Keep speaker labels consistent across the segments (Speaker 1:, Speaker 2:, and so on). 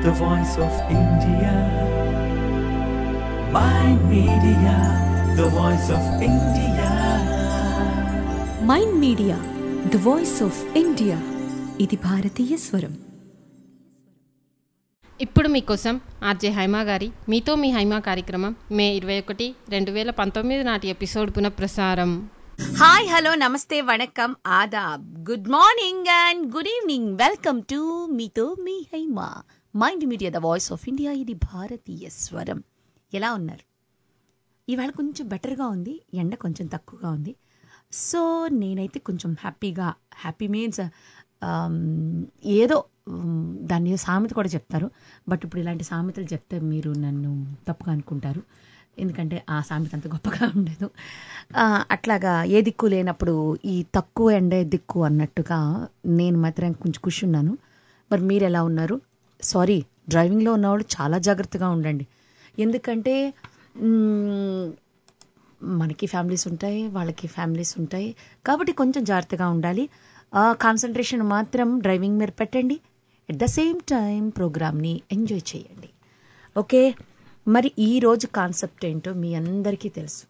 Speaker 1: the voice of India. My media, the voice of India.
Speaker 2: Mind media the voice of India ఇది భారతీయ స్వరం
Speaker 3: ఇప్పుడు మీకోసం RJ Haima గారి మీతో మీ హైమా కార్యక్రమం మే ఇరవై ఒకటి రెండు వేల పంతొమ్మిది నాటి ఎపిసోడ్ పునఃప్రసారం
Speaker 4: హాయ్ హలో నమస్తే వణకం ఆదాబ్ good morning and good evening welcome to మీతో మీ Haima mind media the voice of India ఇది భారతీయ స్వరం ఎలా ఉన్నారు ఇవాళ కొంచెం బెటర్గా ఉంది ఎండ కొంచెం తక్కువగా ఉంది సో నేనైతే కొంచెం హ్యాపీగా హ్యాపీ మీన్స్ ఏదో మ్, దాన్ని సామెత కూడా చెప్తారు బట్ ఇప్పుడు ఇలాంటి సామెతలు చెప్తే మీరు నన్ను తప్పుగా అనుకుంటారు ఎందుకంటే ఆ సామెత అంత గొప్పగా ఉండదు ఆ, అట్లాగా ఏ దిక్కు లేనప్పుడు ఈ తక్కువ ఎండే దిక్కు అన్నట్టుగా నేను మాత్రం కొంచెం ఖుషి ఉన్నాను మరి మీరు ఎలా ఉన్నారు సారీ డ్రైవింగ్లో ఉన్నవాళ్ళు చాలా జాగ్రత్తగా ఉండండి ఎందుకంటే మ్, మనకి ఫ్యామిలీస్ ఉంటాయి వాళ్ళకి ఫ్యామిలీస్ ఉంటాయి కాబట్టి కొంచెం జాగ్రత్తగా ఉండాలి కాన్సన్ట్రేషన్ మాత్రం డ్రైవింగ్ మీద పెట్టండి ఎట్ ద సేమ్ టైం ప్రోగ్రామ్ని ఎంజాయ్ చేయండి ఓకే మరి ఈరోజు కాన్సెప్ట్ ఏంటో మీ అందరికీ తెలుసు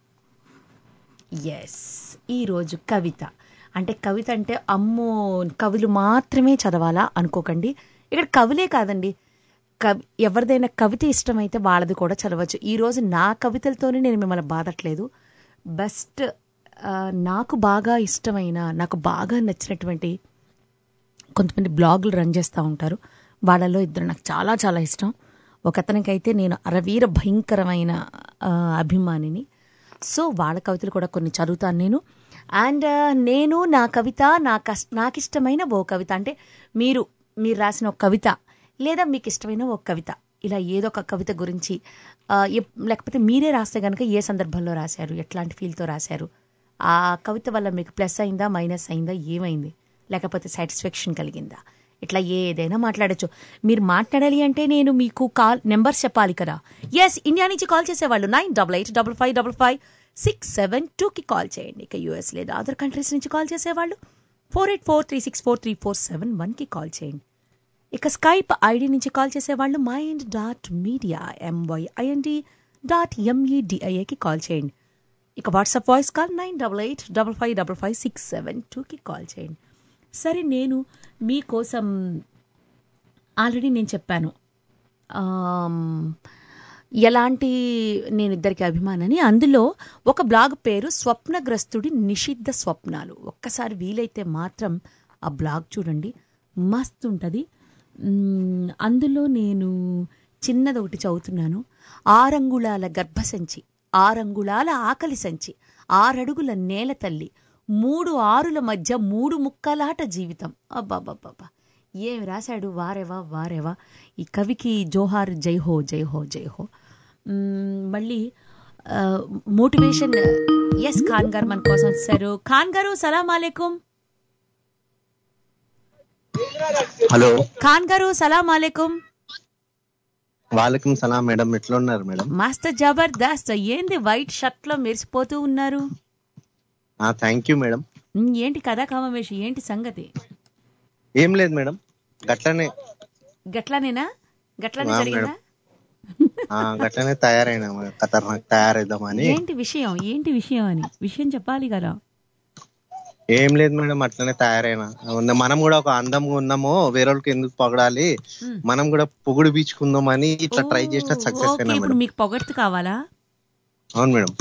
Speaker 4: ఎస్ ఈరోజు కవిత అంటే కవిత అంటే అమ్మో కవులు మాత్రమే చదవాలా అనుకోకండి ఇక్కడ కవులే కాదండి కవి ఎవరిదైనా కవిత ఇష్టమైతే వాళ్ళది కూడా చదవచ్చు ఈరోజు నా కవితలతోనే నేను మిమ్మల్ని బాధట్లేదు బెస్ట్ ఆ, నాకు బాగా ఇష్టమైన నాకు బాగా నచ్చినటువంటి కొంతమంది బ్లాగులు రన్ చేస్తూ ఉంటారు వాళ్ళలో ఇద్దరు నాకు చాలా చాలా ఇష్టం ఒక అతనికైతే నేను అరవీర భయంకరమైన ఆ, అభిమానిని సో వాళ్ళ కవితలు కూడా కొన్ని చదువుతాను నేను అండ్ నేను నా కవిత నా కష్ నాకు ఇష్టమైన ఓ కవిత అంటే మీరు మీరు రాసిన ఒక కవిత లేదా మీకు ఇష్టమైన ఒక కవిత ఇలా ఏదో ఒక కవిత గురించి ఆ, ఎప్- లేకపోతే మీరే రాస్తే కనుక ఏ సందర్భంలో రాశారు ఎట్లాంటి ఫీల్తో రాశారు ఆ కవిత వల్ల మీకు ప్లస్ అయిందా మైనస్ అయిందా ఏమైంది లేకపోతే సాటిస్ఫాక్షన్ కలిగిందా ఇట్లా ఏదైనా మాట్లాడచ్చు మీరు మాట్లాడాలి అంటే నేను మీకు కాల్ నెంబర్స్ చెప్పాలి కదా ఎస్ ఇండియా నుంచి కాల్ చేసేవాళ్ళు nine double eight double five double five six seven టూకి కాల్ చేయండి ఇక యూఎస్ లేదా అదర్ కంట్రీస్ నుంచి కాల్ చేసేవాళ్ళు four eight four three six four three four seven వన్కి కాల్ చేయండి ఇక స్కైప్ ఐడి నుంచి కాల్ చేసేవాళ్ళు mind dot media M Y I N D dot ఎంఈడిఐఏకి కాల్ చేయండి ఇక WhatsApp voice call nine double eight double five double five six seven టూకి call చేయండి సరే నేను మీకోసం ఆల్రెడీ నేను చెప్పాను ఆమ్, ఎలాంటి నేను ఇద్దరికి అభిమానని అందులో ఒక బ్లాగ్ పేరు స్వప్నగ్రస్తుడి నిషిద్ధ స్వప్నాలు ఒక్కసారి వీలైతే మాత్రం ఆ బ్లాగ్ చూడండి మస్తు ఉంటుంది మ్, అందులో నేను చిన్నది ఒకటి చదువుతున్నాను ఆరంగుళాల గర్భసంచి ఆరంగుళాల ఆకలి సంచి ఆరడుగుల నేల తల్లి మూడు ఆరుల మధ్య మూడు ముక్కలాట జీవితం అబ్బాబ్బాబ్బా ఏమి రాశాడు వారేవా వారేవా ఈ కవికి జోహార్ జై హో జై హో జై హో మ్మ్, మళ్ళీ మోటివేషన్ ఎస్ ఖాన్ గారు మన కోసం వచ్చారు ఖాన్ గారు సలాం అలైకుం
Speaker 5: హలో
Speaker 4: ఖాన్ గారు సలాం అలైకుం
Speaker 5: వాలేకుం సలాం మేడం ఎట్లా ఉన్నారు మేడం
Speaker 4: మాస్టర్ జబర్దస్త్ ఏంది వైట్ షర్ట్ లో మెరిసిపోతూ ఉన్నారు
Speaker 5: ఆ థ్యాంక్ యూ మేడం
Speaker 4: మ్, ఏంటి కథా కామవేషి ఏంటి సంగతి
Speaker 5: ఏం లేదు మేడం గట్లనే
Speaker 4: గట్లానేనా గట్లానే
Speaker 5: ఆ,
Speaker 4: జరిగిందా
Speaker 5: ఆ గట్లనే తయారైనా మేడం. ఖతర్నాక్ తయారైద్దామని
Speaker 4: ఏంటి విషయం ఏంటి విషయం అని విషయం చెప్పాలి కదా
Speaker 5: ఏం లేదు మేడం అట్లనే తయారైనా ఉన్న- మనం కూడా ఒక అందంగా ఉన్నామో వేరే వాళ్ళకి ఎందుకు పొగడాలి మనం కూడా పొగుడు బీచుకుందామని ఇట్లా ట్రై చేసిన సక్సెస్
Speaker 4: ఓకే
Speaker 5: అయినా
Speaker 4: ఇప్పుడు
Speaker 5: మేడం
Speaker 4: మీకు పొగడ్తు కావాలా
Speaker 5: అవును మేడం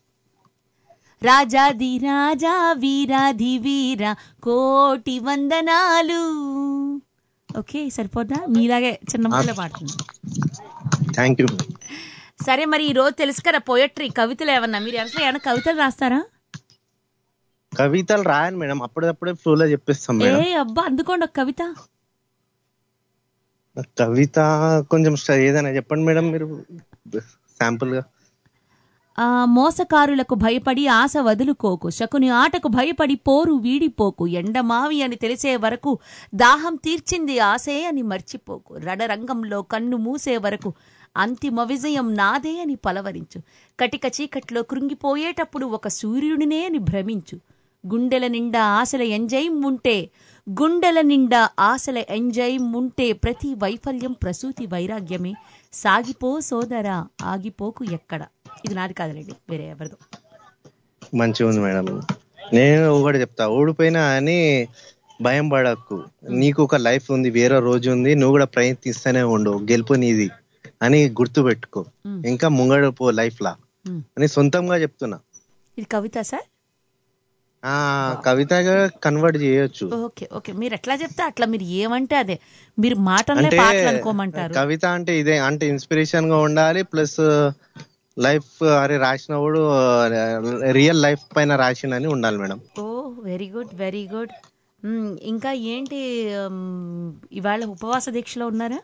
Speaker 4: రాజాది రాజా వీరాధి వీర కోటి వందనాలు ఓకే సరిపోద్దా మీలాగే చిన్న ముక్కలే పాడుతుంది
Speaker 5: థ్యాంక్ యూ
Speaker 4: సరే మరి ఈ రోజు తెలుసు కదా పోయట్రీ కవితలు ఏమన్నా మీరు అసలు ఏమైనా కవితలు రాస్తారా
Speaker 5: కవితలు రాయను మేడం అప్పుడప్పుడే ఫ్లో చెప్పేస్తాం
Speaker 4: ఏ
Speaker 5: మేడం
Speaker 4: అబ్బా అందుకోండి ఒక కవిత
Speaker 5: కవిత కొంచెం స్ట- ఏదైనా చెప్పండి మేడం మీరు శాంపుల్ గా
Speaker 4: ఆ మోసకారులకు భయపడి ఆశ వదులుకోకు శకుని ఆటకు భయపడి పోరు వీడిపోకు ఎండమావి అని తెలిసే వరకు దాహం తీర్చింది ఆశే అని మర్చిపోకు రణరంగంలో కన్ను మూసే వరకు అంతిమ విజయం నాదే అని పలవరించు కటిక చీకట్లో కృంగిపోయేటప్పుడు ఒక సూర్యుడినే అని భ్రమించు గుండెల నిండా ఆశల ఎంజైమ్ ఉంటే గుండెల నిండా ఆశల ఎంజైమ్ ఉంటే ప్రతి వైఫల్యం ప్రసూతి వైరాగ్యమే సాగిపో సోదరా ఆగిపోకు ఎక్కడ ఇది నాది కాదులేండి వేరే ఎవరిదో
Speaker 5: మంచిగా ఉంది మేడం నేను ఒకటి చెప్తా ఓడిపోయినా అని భయం పడకు నీకు ఒక లైఫ్ ఉంది వేరే రోజు ఉంది నువ్వు కూడా ప్రయత్నిస్తూనే ఉండు గెలుపు నీది అని గుర్తు పెట్టుకో
Speaker 4: మ్.
Speaker 5: ఇంకా ముంగడు పో లైఫ్ లా
Speaker 4: మ్.
Speaker 5: అని సొంతంగా చెప్తున్నా
Speaker 4: ఇది కవిత సార్
Speaker 5: ఆ కవితగా కన్వర్ట్ చేయొచ్చు
Speaker 4: ఓకే ఓకే మీరు ఎట్లా చెప్తే అట్లా మీరు ఏమంటే అదే మీరు మాటలనే
Speaker 5: అంటే
Speaker 4: పాటలు అనుకోమంటారు
Speaker 5: కవిత అంటే ఇదే అంటే ఇన్స్పిరేషన్ గా ఉండాలి ప్లస్ లైఫ్ అరే రాసినప్పుడు రియల్ లైఫ్ పైన రాసిండని ఉండాలి madam
Speaker 4: oh very good very good ఇంకా ఏంటి మ్, ఇవాళ ఉపవాస దీక్షలో ఉన్నారా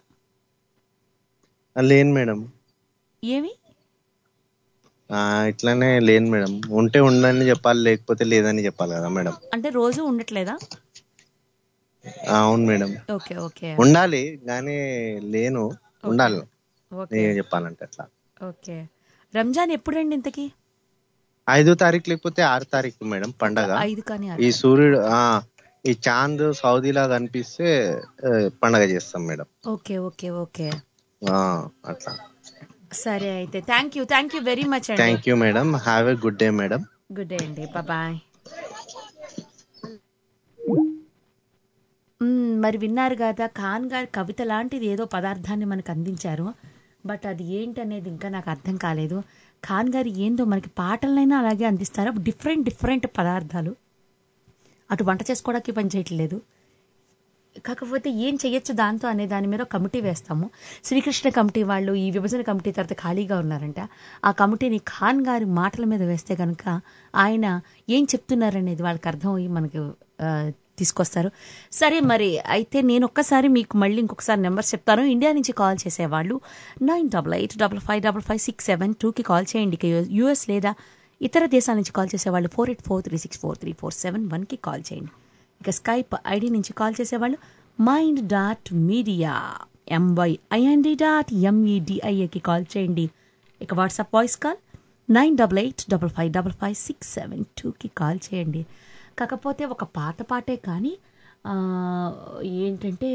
Speaker 5: లేను మేడం
Speaker 4: ఏమి
Speaker 5: ఆ ఇట్లానే లేను మేడం ఉంటే ఉండని చెప్పాలి లేకపోతే లేదని చెప్పాలి కదా మేడం
Speaker 4: అంటే రోజు ఉండట్లేదా
Speaker 5: ఆ, అవును మేడం
Speaker 4: ఓకే ఓకే
Speaker 5: ఉండాలి కానీ లేను ఉండాలి
Speaker 4: ఓకే
Speaker 5: నేను చెప్పాలంటే అట్లా
Speaker 4: ఓకే రంజాన్ ఎప్పుడండి ఇంతకి
Speaker 5: ఐదో తారీఖు లేకపోతే ఆరు తారీఖు మేడం పండగ
Speaker 4: ఐదు కానీ ఆరు.
Speaker 5: ఈ సూర్యుడు ఆ ఈ చాంద్ సౌదీలా కనిపిస్తే ఆ, పండగ చేస్తాం మేడం
Speaker 4: ఓకే ఓకే ఓకే
Speaker 5: ఆ, అట్లా
Speaker 4: సరే అయితే thank you thank you very much అండి
Speaker 5: thank you madam have a good day madam
Speaker 4: good day అండి బాయ్ మరి విన్నారు కదా ఖాన్ గారి కవిత లాంటిది ఏదో పదార్థాన్ని మనకు అందించారు బట్ అది ఏంటనేది ఇంకా నాకు అర్థం కాలేదు ఖాన్ గారు ఏందో మనకి పాటలనైనా అలాగే అందిస్తారు డిఫరెంట్ డిఫరెంట్ పదార్థాలు అటు వంట చేసుకోవడానికి పని చేయట్లేదు కాకపోతే ఏం చెయ్యొచ్చు దాంతో అనే దాని మీద ఒక కమిటీ వేస్తాము శ్రీకృష్ణ కమిటీ వాళ్ళు ఈ విభజన కమిటీ తర్వాత ఖాళీగా ఉన్నారంట ఆ కమిటీని ఖాన్ గారి మాటల మీద వేస్తే కనుక ఆయన ఏం చెప్తున్నారనేది వాళ్ళకి అర్థం అయ్యి మనకు ఆ, తీసుకొస్తారు సరే మరి అయితే నేను ఒక్కసారి మీకు మళ్ళీ ఇంకొకసారి నెంబర్ చెప్తాను ఇండియా నుంచి కాల్ చేసేవాళ్ళు nine double eight double five double five six seven టూకి కాల్ చేయండి ఇక యూఎస్ లేదా ఇతర దేశాల నుంచి కాల్ చేసేవాళ్ళు four eight four three six four three four seven వన్కి కాల్ చేయండి ఇక స్కైప్ ఐడి నుంచి కాల్ చేసేవాళ్ళు mind dot media M Y I N D dot ఎంఈడిఐఏకి కాల్ చేయండి ఇక WhatsApp voice call nine double eight double five double five six seven టూకి call చేయండి కాకపోతే ఒక పాత పాటే కానీ ఆ, ఏంటంటే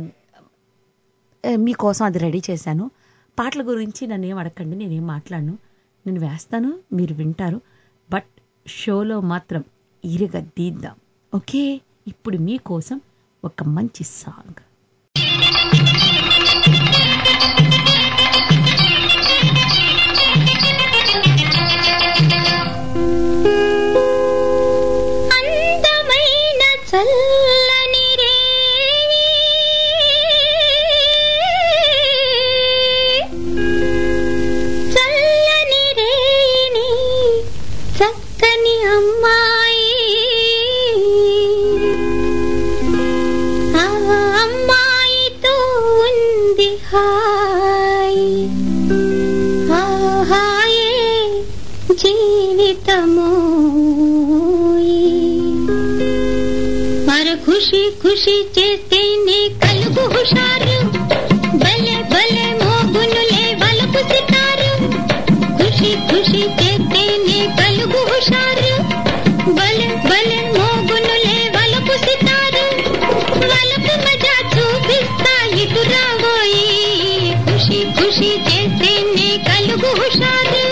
Speaker 4: ఏ, మీకోసం అది రెడీ చేశాను పాటల గురించి నన్ను ఏం అడగండి నేనేం మాట్లాడను నేను వేస్తాను మీరు వింటారు బట్ షోలో మాత్రం ఇరగదీద్దాం ఓకే ఇప్పుడు మీకోసం ఒక మంచి సాంగ్
Speaker 6: అందమైన చల్లని రేయి చల్లని రేయిని చక్కని అమ్మాయి ఆ అమ్మాయితో ఉంది హాయి ఆ హాయే జీవితము మరి ఖుషి ఖుషి చేస్తేనే కలుగు హుషారు భలే భలే మోగునులే వలకు సితారు ఖుషి ఖుషి చేస్తేనే కలుగు హుషారు భలే భలే మోగునులే వలకు సితారు వలకు మజా చూపిస్తా ఇటు రాబోయి ఖుషి ఖుషి చేస్తేనే కలుగు హుషారు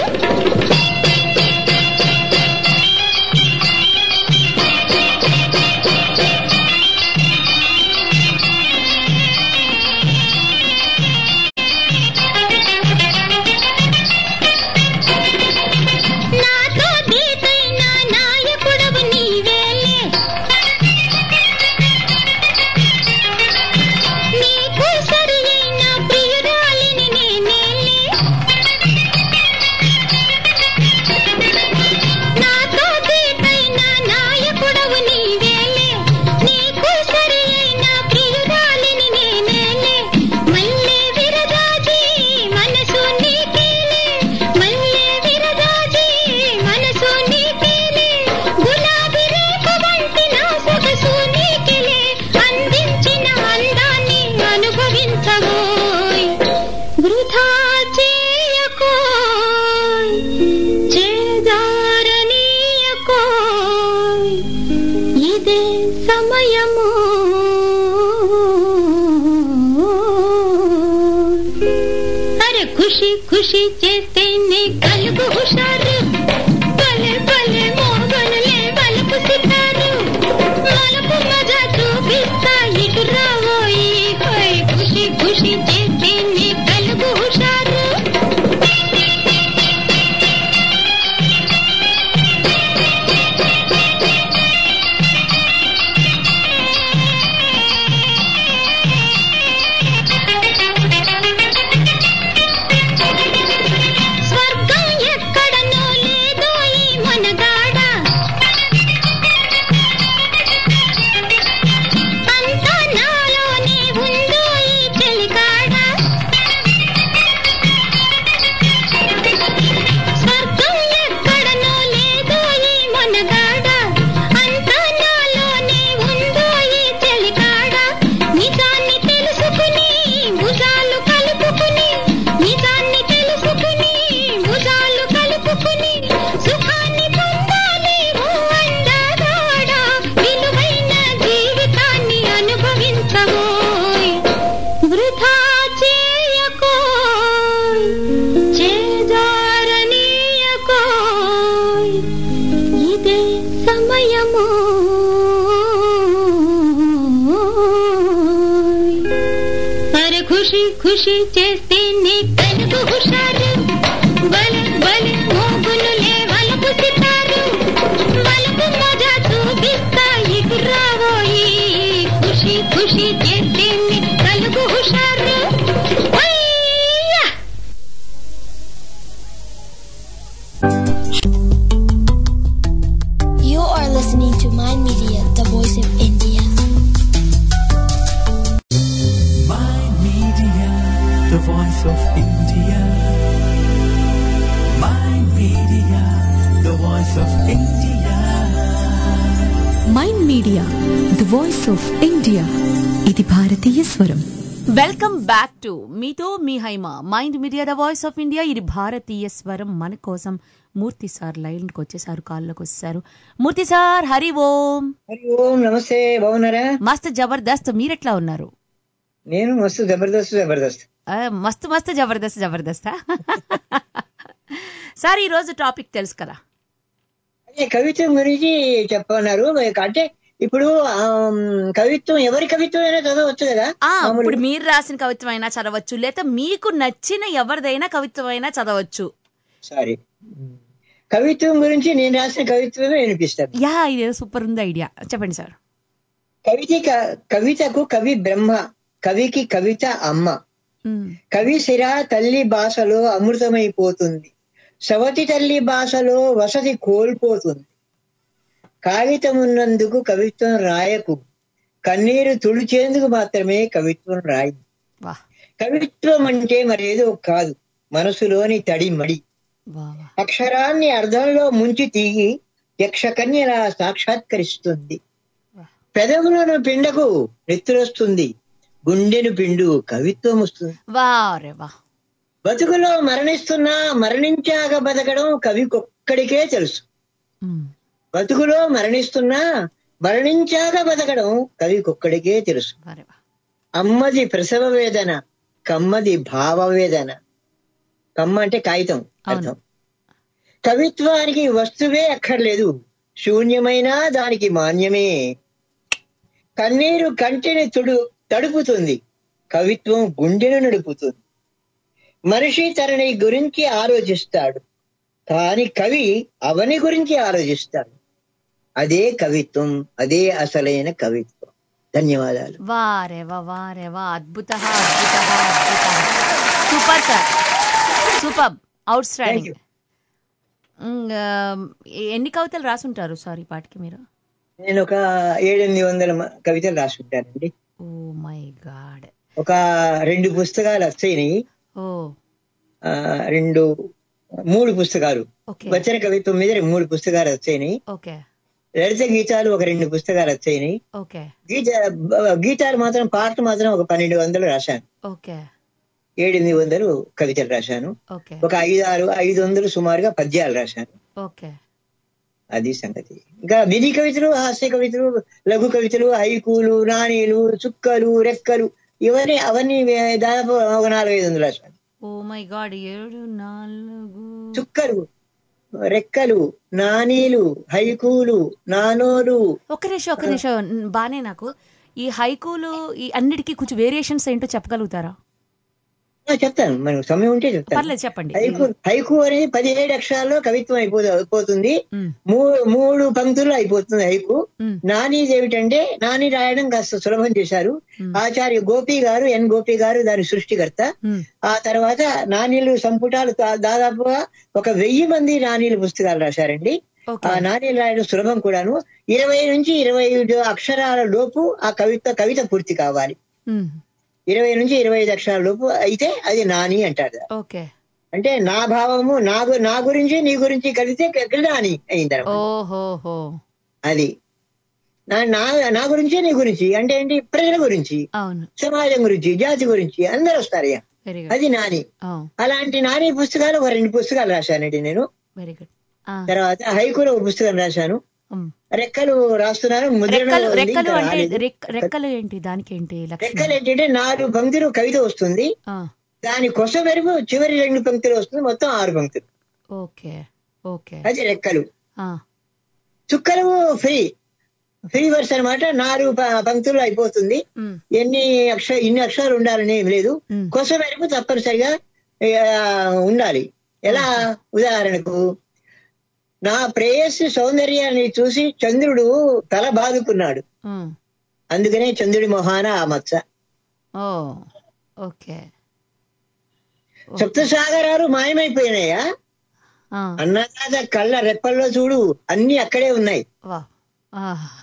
Speaker 6: మరి ఖుషి ఖుషి చేస్తేనే కలుగు హుషారు భలే భలే మోగనులే వలపు సితారు మలపు మజా చూపిస్తా ఇటు రావోయి హోయ్ ఖుషి ఖుషి చేస్తేనే కలుగు హుషారు స్వర్గం ఎక్కడనో లేదో ఈ మనగాడ అంతా నాలోనే ఉందో ఈ చెలికాడ స్వర్గం ఎక్కడనో లేదో ఈ మనగాడ అంతా నాలోనే ఉందో ఈ చెలికాడ నిజాన్ని తెలుసుకుని భుజాలు కలుపుకుని నిజాన్ని తెలుసుకుని భుజాలు కలుపుకుని సుఖాన్ని పొందాలి ఓ అందగాడ విలువైన జీవితాన్ని అనుభవించబోయ్ వృధా చేయకోయ్ చేజారనీయకోయ్ ఇదే సమయము అరే ఖుషి ఖుషి చేస్తేనే కలుగు హుషారు బలే బలే మోగునులే వలపు సితారు వలపు మజా చూపిస్తా ఇటు రావోయి ఖుషి ఖుషి చేస్తేనే కలుగు హుషారు అయ్యా
Speaker 7: You are listening to Mind Media, the voice of India.
Speaker 1: My Media, the voice of India. My Media, the voice of India.
Speaker 2: Mind media the voice of India ఇది భారతీయ స్వరం
Speaker 4: వెల్కమ్ బ్యాక్ టు మీతో మీ Haima mind media the voice of India ఇది భారతీయ స్వరం మన కోసం మూర్తి సార్ లైన్కి వచ్చేసారు కాల్లోకి వచ్చేసారు మూర్తి సార్ హరి ఓం
Speaker 8: హరి ఓం నమస్తే బాగున్నారా
Speaker 4: మస్త్ జబర్దస్త్ మీరెట్లా ఉన్నారు
Speaker 8: నేను మస్తు జబర్దస్త్ జబర్దస్త్
Speaker 4: ఆ, మస్తు మస్తు జబర్దస్త్ జబర్దస్తా సార్ ఈ రోజు టాపిక్ తెలుసు కదా
Speaker 8: అదే కవిత్వం గురించి చెప్పన్నారు అంటే ఇప్పుడు ఆమ్, కవిత్వం ఎవరి కవిత్వం అయినా చదవచ్చు కదా
Speaker 4: ఆ
Speaker 8: మామూలుగా.
Speaker 4: ఇప్పుడు మీరు రాసిన కవిత్వం అయినా చదవచ్చు లేదా మీకు నచ్చిన ఎవరిదైనా కవిత్వం అయినా చదవచ్చు
Speaker 8: సారీ కవిత్వం గురించి నేను రాసిన కవిత్వమే వినిపిస్తాను
Speaker 4: యా ఇదేదో సూపర్ ఉంది ఐడియా చెప్పండి సార్
Speaker 8: కవిత కవితకు కవి బ్రహ్మ కవికి కవిత అమ్మ
Speaker 4: ఉమ్,
Speaker 8: కవి శిర తల్లి భాషలో అమృతమైపోతుంది సవతి తల్లి భాషలో వసతి కోల్పోతుంది కాగితం ఉన్నందుకు కవిత్వం రాయకు కన్నీరు తుడిచేందుకు మాత్రమే కవిత్వం రాయి
Speaker 4: వా
Speaker 8: కవిత్వం అంటే మరేదో కాదు మనసులోని తడి మడి
Speaker 4: వా వా.
Speaker 8: అక్షరాన్ని అర్థంలో ముంచి తీగి యక్షకన్యలా సాక్షాత్కరిస్తుంది పెదవులను పిండకు నెత్తురొస్తుంది గుండెను పిండు కవిత్వం వస్తుంది
Speaker 4: వా రే వా
Speaker 8: బతుకులో మరణిస్తున్నా మరణించాక బతకడం కవికొక్కడికే తెలుసు
Speaker 4: ఉమ్,
Speaker 8: బతుకులో మరణిస్తున్నా మరణించాక బతకడం కవికొక్కడికే తెలుసు
Speaker 4: వా రే వా.
Speaker 8: అమ్మది ప్రసవ వేదన కమ్మది భావ వేదన కమ్మ అంటే కాగితం అర్థం కవిత్వానికి వస్తువే అక్కర్లేదు శూన్యమైనా దానికి మాన్యమే కన్నీరు కంటిని తుడు తడుపుతుంది కవిత్వం గుండెను నడుపుతుంది మనిషి తనని గురించి ఆలోచిస్తాడు కాని కవి అవని గురించి ఆలోచిస్తాడు అదే కవిత్వం అదే అసలైన కవిత్వం ధన్యవాదాలు
Speaker 4: వా రే వా వా రే వా అద్భుత అద్భుత అద్భుత super sir super out
Speaker 8: Thank
Speaker 4: standing
Speaker 8: you.
Speaker 4: ఎన్ని కవితలు రాసుంటారు సార్ ఈ పాటికి మీరు
Speaker 8: నేను ఒక ఏడెనిమిది వందల మ- కవితలు రాసుకుంటానండి
Speaker 4: ఓ మై గాడ్
Speaker 8: ఒక రెండు పుస్తకాలు వచ్చాయి
Speaker 4: ఓ
Speaker 8: ఆ, రెండు మూడు పుస్తకాలు
Speaker 4: ఓకే
Speaker 8: వచ్చిన కవిత్వం మీద మూడు పుస్తకాలు వచ్చాయి
Speaker 4: ఓకే
Speaker 8: లలిత గీతాలు ఒక రెండు పుస్తకాలు వచ్చాయి
Speaker 4: ఓకే
Speaker 8: గీత గీతాలు మాత్రం పాటలు మాత్రం ఒక పన్నెండు వందలు రాశాను
Speaker 4: ఓకే
Speaker 8: ఏడెనిమిది వందలు కవితలు రాశాను
Speaker 4: ఓకే
Speaker 8: ఒక ఐదు ఆరు ఐదు వందలు సుమారుగా పద్యాలు రాశాను
Speaker 4: ఓకే
Speaker 8: అది సంగతి ఇంకా విధి కవితలు హాస్య కవితలు లఘు కవితలు హైకూలు నాణీలు చుక్కలు రెక్కలు ఇవన్నీ అవన్నీ దాదాపు ఒక నాలుగు ఐదు వందలు రాశాను
Speaker 4: ఓ మై గాడ్ ఏడు నాలుగు
Speaker 8: చుక్కలు రెక్కలు నానీలు హైకూలు నానోలు
Speaker 4: ఒక నిమిషం ఒక నిమిషం న్- బానే నాకు ఈ హైకూలు ఈ అన్నిటికీ కొంచెం వేరియేషన్స్ ఏంటో చెప్పగలుగుతారా
Speaker 8: ఆ, చెప్తాను మనకు సమయం ఉంటే చెప్తాను
Speaker 4: పర్లేదు చెప్పండి
Speaker 8: హైకు హైకు అనేది పదిహేడు అక్షరాల్లో కవిత్వం అయిపో అయిపోతుంది
Speaker 4: మ్,
Speaker 8: మూ- మూడు పంక్తుల్లో అయిపోతుంది హైకు
Speaker 4: మ్,
Speaker 8: నానీది ఏమిటంటే నాని రాయడం కాస్త సులభం చేశారు
Speaker 4: మ్.
Speaker 8: ఆచార్య గోపి గారు ఎన్ గోపి గారు దాని సృష్టికర్త
Speaker 4: మ్,
Speaker 8: ఆ తర్వాత నానీలు సంపుటాలు దా- దాదాపుగా ఒక వెయ్యి మంది నానీలు పుస్తకాలు రాశారండి ఆ
Speaker 4: ఓకే
Speaker 8: నానీలు రాయడం సులభం కూడాను ఇరవై నుంచి ఇరవై ఐదు అక్షరాల లోపు ఆ కవిత కవిత పూర్తి కావాలి
Speaker 4: మ్,
Speaker 8: ఇరవై నుంచి ఇరవై ఐదు అక్షరాల లోపు అయితే అది నాని అంటారు
Speaker 4: ఓకే
Speaker 8: అంటే నా భావము నా గు- నా గురించి నీ గురించి కలిస్తే క- నాని అయింది
Speaker 4: ఓహోహో
Speaker 8: అది నా నా- నా గురించి నీ గురించి అంటే ఏంటి ప్రజల గురించి
Speaker 4: అవును
Speaker 8: సమాజం గురించి జాతి గురించి అందరూ వస్తారు ఇక.
Speaker 4: వెరీ గుడ్
Speaker 8: అది నాని అలాంటి నాని పుస్తకాలు ఒక రెండు పుస్తకాలు రాశానండి నేను
Speaker 4: వెరీ గుడ్
Speaker 8: తర్వాత హైకోలో ఒక పుస్తకం రాశాను రెక్కలు రాస్తున్నాను ముద్రణ
Speaker 4: రెక్కలు
Speaker 8: ఉంది,
Speaker 4: రెక్కలు
Speaker 8: ఇంకా
Speaker 4: అంటే
Speaker 8: రాలేదు.
Speaker 4: రెక్- రెక్కలు ఏంటి దానికి ఏంటి
Speaker 8: రెక్కలు
Speaker 4: లక్ష్యం
Speaker 8: ఏంటంటే నాలుగు పంక్తులు కవిత వస్తుంది
Speaker 4: ఆ,
Speaker 8: దాని కొస వరకు చివరి రెండు పంక్తులు వస్తుంది మొత్తం ఆరు పంక్తులు
Speaker 4: ఓకే ఓకే
Speaker 8: అది రెక్కలు
Speaker 4: ఆ,
Speaker 8: చుక్కలు ఫ్రీ ఫ్రీ వర్స్ అన్నమాట నాలుగు ప- పంక్తులు అయిపోతుంది
Speaker 4: మ్,
Speaker 8: ఎన్ని అక్షర ఇన్ని అక్షరాలు ఉండాలని ఏం లేదు
Speaker 4: మ్.
Speaker 8: కొస వరకు తప్పనిసరిగా ఆ, ఉండాలి ఎలా ఉదాహరణకు నా ప్రేయసి సౌందర్యాన్ని చూసి చంద్రుడు తల బాదుకున్నాడు
Speaker 4: మ్.
Speaker 8: అందుకనే చంద్రుడి మొహాన ఆ మచ్చ
Speaker 4: ఓ ఓకే
Speaker 8: సప్తసాగరాలు మాయమైపోయినాయా
Speaker 4: ఆ,
Speaker 8: అన్నదాత కళ్ళ రెప్పల్లో చూడు అన్ని అక్కడే ఉన్నాయి
Speaker 4: వా ఆ.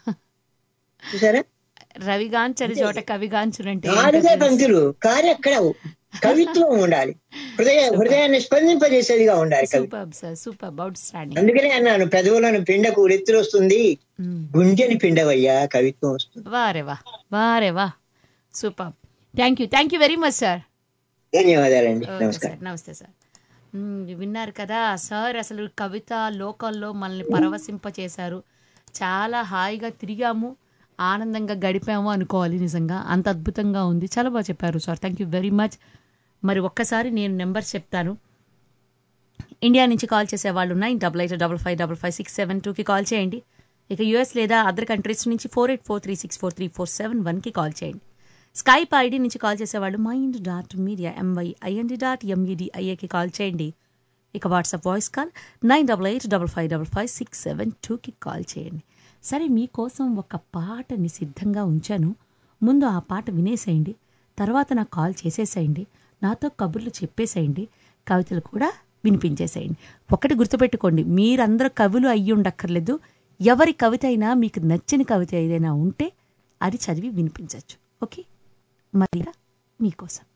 Speaker 8: చూసారా
Speaker 4: రవిగాంచని చోట కవిగాంచులు అంటే
Speaker 8: నాలుగే పంక్తులు కానీ అక్కడ కవిత్వం ఉండాలి హృదయ హృదయాన్ని స్పందింపజేసేదిగా ఉండాలి కవి
Speaker 4: super sir super outstanding
Speaker 8: అందుకనే అన్నాను పెదవులను పిండకు ఎత్తులు వస్తుంది గుంజని పిండవయ్యా కవిత్వం వస్తుంది
Speaker 4: వారే వా వారే వా super thank you thank you very much sir
Speaker 8: ధన్యవాదాలండి
Speaker 4: ఓకే
Speaker 8: నమస్కారం
Speaker 4: సార్ నమస్తే సార్ మ్మ్, విన్నారు కదా సార్ అసలు కవిత లోకంలో మనల్ని పరవశింపచేశారు చాలా హాయిగా తిరిగాము ఆనందంగా గడిపాము అనుకోవాలి నిజంగా అంత అద్భుతంగా ఉంది చాలా బాగా చెప్పారు sir thank you very much మరి ఒక్కసారి నేను నెంబర్ చెప్తాను ఇండియా నుంచి కాల్ చేసే వాళ్ళు nine double eight double five double five six seven టూకి కాల్ చేయండి ఇక యూఎస్ లేదా అదర్ కంట్రీస్ నుంచి four eight four three six four three four seven వన్కి కాల్ చేయండి స్కైప్ ఐడి నుంచి కాల్ చేసేవాళ్ళు mind dot media M Y I N D dot M E D ఐఏకి కాల్ చేయండి ఇక WhatsApp voice call nine double eight double five double five six seven టూకి call చేయండి సరే మీకోసం ఒక పాటని సిద్ధంగా ఉంచాను ముందు ఆ పాట వినేసేయండి తర్వాత నాకు కాల్ చేసేసేయండి నాతో కబుర్లు చెప్పేసేయండి కవితలు కూడా వినిపించేసేయండి ఒకటి గుర్తుపెట్టుకోండి మీరందరూ కవులు అయ్యి ఉండక్కర్లేదు ఎవరి కవిత అయినా మీకు నచ్చిన కవిత ఏదైనా ఉంటే అది చదివి వినిపించవచ్చు ఓకే మరి మీకోసం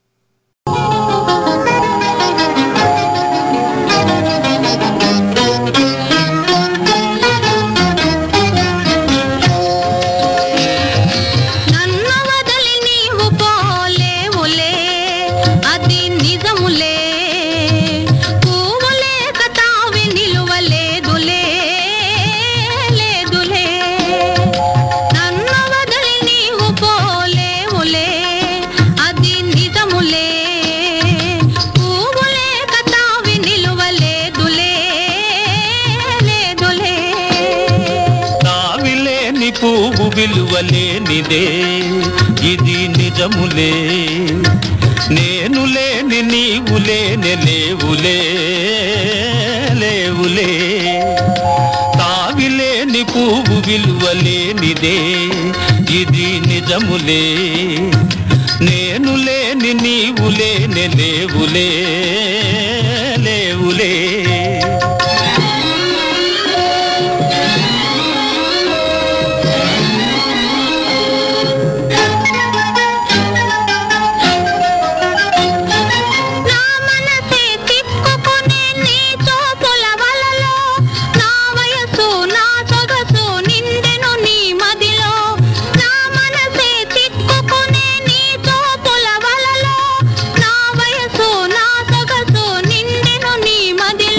Speaker 6: నన్ను వదిలి నీవు పోలేవులే అది నిజములే పువ్వులే కతావి నిలువలేదులే లేదులే నన్ను వదిలి నీవు పోలేవులే అది నిజములే పువ్వులే కతావి నిలువలేదులే లేదులే
Speaker 1: తావిలేని పువ్వు విలువలేనిదే ఇది నిజములే నేను లేని నీవు లేని లేవులే లేవులే తావిలేని పువ్వు విలువలేనిదే ఇది నిజములే నేను లేని నీవు లేని లేవులే లేవులే
Speaker 6: నా మనసే తిప్పుకునే నీ చూపుల వలలో నా వయసు నా సొగసు నిండెను నీ మదిలో నా మనసే తిప్పుకునే నీ చూపుల వలలో నా వయసు నా సొగసు నిండెను నీ మదిలో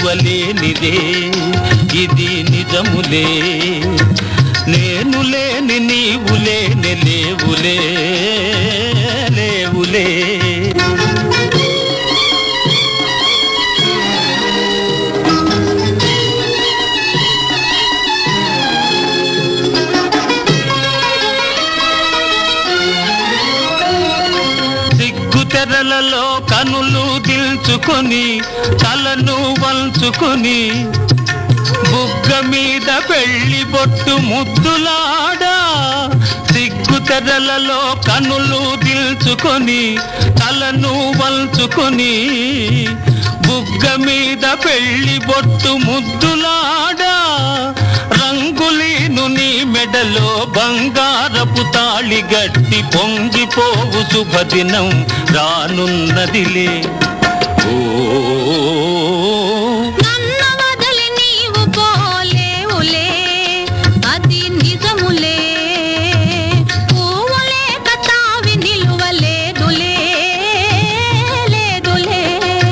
Speaker 9: నిలువలేనిదే ఇది నిజములే నేను లేని నీవు లేని లేవులే లేవులే సిగ్గు తెరలలో కనులు దిల్చుకొని తలను వంచుకొని బుగ్గ మీద పెళ్లి బొట్టు ముద్దులాడా సిగ్గు తెరలలో కనులు దిల్చుకొని తలను వంచుకొని బుగ్గ మీద పెళ్లి బొట్టు ముద్దులాడా రంగులీను నీ మెడలో బంగారపు తాళి గట్టి పొంగిపోవు శుభదినం రానున్నదిలే ఓ
Speaker 6: నన్ను వదిలి నీవు పోలేవులే అది నిజములే పువ్వులే కతావి నిలువలేదులే లేదులే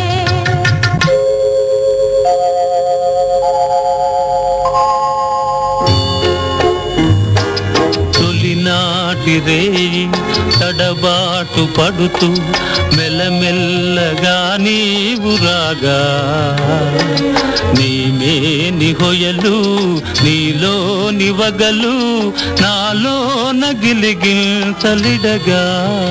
Speaker 9: తొలినాటి రేయి తడబాటు పడుతూ మెల్లమెల్లగా నీవు రాగా నీమే నిహొయలు నీలో నివగలు నాలో నగిలిగిల్చలిడగా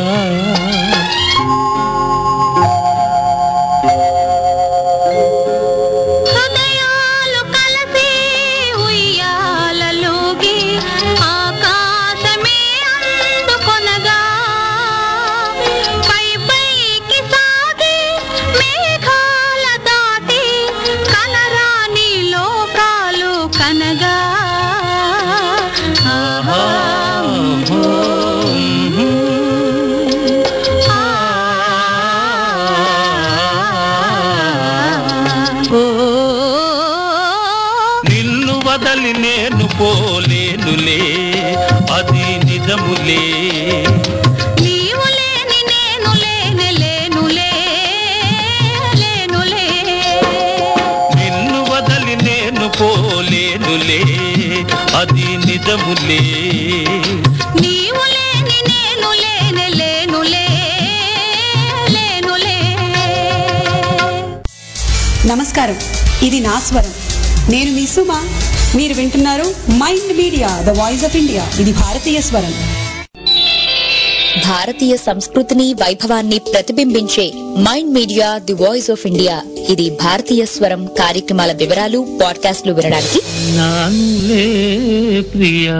Speaker 6: హృదయాలు కలిసి ఉయ్యాలలోగి ఆకాశమే అందుకొనగా పై పైకి సాగి మేఘాల దాటి కనరాని లోకాలు కనగా ఆహా
Speaker 9: నిన్ను వదలి నేను పోలేనులే అది నిజములే
Speaker 6: నీవు లేని నేను లేని లేనులే లేనులే
Speaker 9: నిన్ను వదలి నేను పోలేనులే అది నిజములే
Speaker 6: నీవు లేని నేను లేని లేనులే లేనులే
Speaker 10: నమస్కారం ఇది నా స్వరం నేను మీ సుమ మీరు వింటున్నారు mind media the voice of India ఇది భారతీయ స్వరం
Speaker 11: భారతీయ సంస్కృతిని వైభవాన్ని ప్రతిబింబించే mind media the voice of India ఇది భారతీయ స్వరం కార్యక్రమాల వివరాలు పాడ్కాస్ట్లు వినడానికి
Speaker 9: నానులే ప్రియా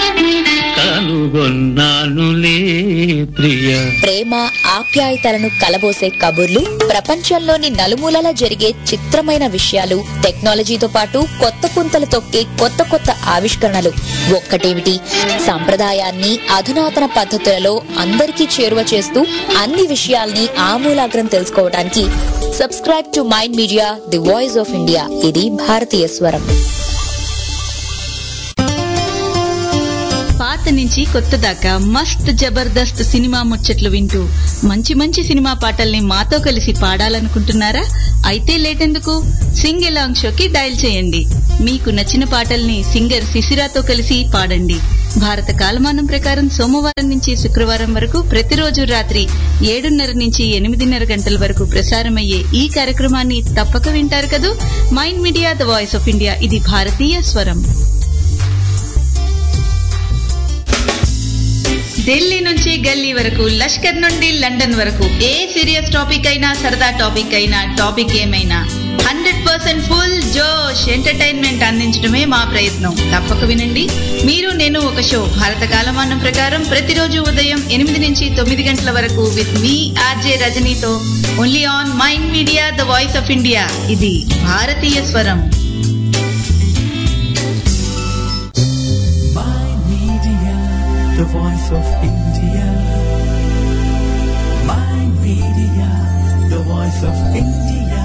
Speaker 9: కనుగొన్నానులే ప్రియా
Speaker 11: ప్రేమ ఆప్యాయతలను కలబోసే కబుర్లు ప్రపంచంలోని నలుమూలలా జరిగే చిత్రమైన విషయాలు టెక్నాలజీతో పాటు కొత్త పుంతలు తొక్కే కొత్త కొత్త ఆవిష్కరణలు ఒక్కటేమిటి సంప్రదాయాన్ని అధునాతన పద్ధతులలో అందరికీ చేరువ చేస్తూ అన్ని విషయాల్ని ఆమూలాగ్రం తెలుసుకోవడానికి subscribe to mind media the voice of India ఇది భారతీయ స్వరం
Speaker 12: పాత నుంచి కొత్త దాకా మస్త్ జబర్దస్త్ సినిమా ముచ్చట్లు వింటూ మంచి మంచి సినిమా పాటల్ని మాతో కలిసి పాడాలనుకుంటున్నారా అయితే లేటెందుకు సింగ్ ఎలాంగ్ షోకి డయల్ చేయండి మీకు నచ్చిన పాటల్ని సింగర్ శిశిరాతో కలిసి పాడండి భారత కాలమానం ప్రకారం సోమవారం నుంచి శుక్రవారం వరకు ప్రతిరోజు రాత్రి ఏడున్నర నుంచి ఎనిమిదిన్నర గంటల వరకు ప్రసారమయ్యే ఈ కార్యక్రమాన్ని తప్పక వింటారు కదూ mind media the voice of India ఇది భారతీయ స్వరం ఢిల్లీ నుంచి గల్లీ వరకు లష్కర్ నుండి లండన్ వరకు ఏ సీరియస్ టాపిక్ అయినా సరదా టాపిక్ అయినా టాపిక్ ఏమైనా హండ్రెడ్ పర్సెంట్ ఫుల్ జోష్ ఎంటర్టైన్మెంట్ అందించడమే మా ప్రయత్నం తప్పక వినండి మీరు నేను ఒక షో భారత కాలమానం ప్రకారం ప్రతిరోజు ఉదయం ఎనిమిది నుంచి తొమ్మిది గంటల వరకు విత్ మీ ఆర్జే రజనీతో only on mind media the voice of India ఇది భారతీయ స్వరం
Speaker 1: the voice of India. My media, the voice of India.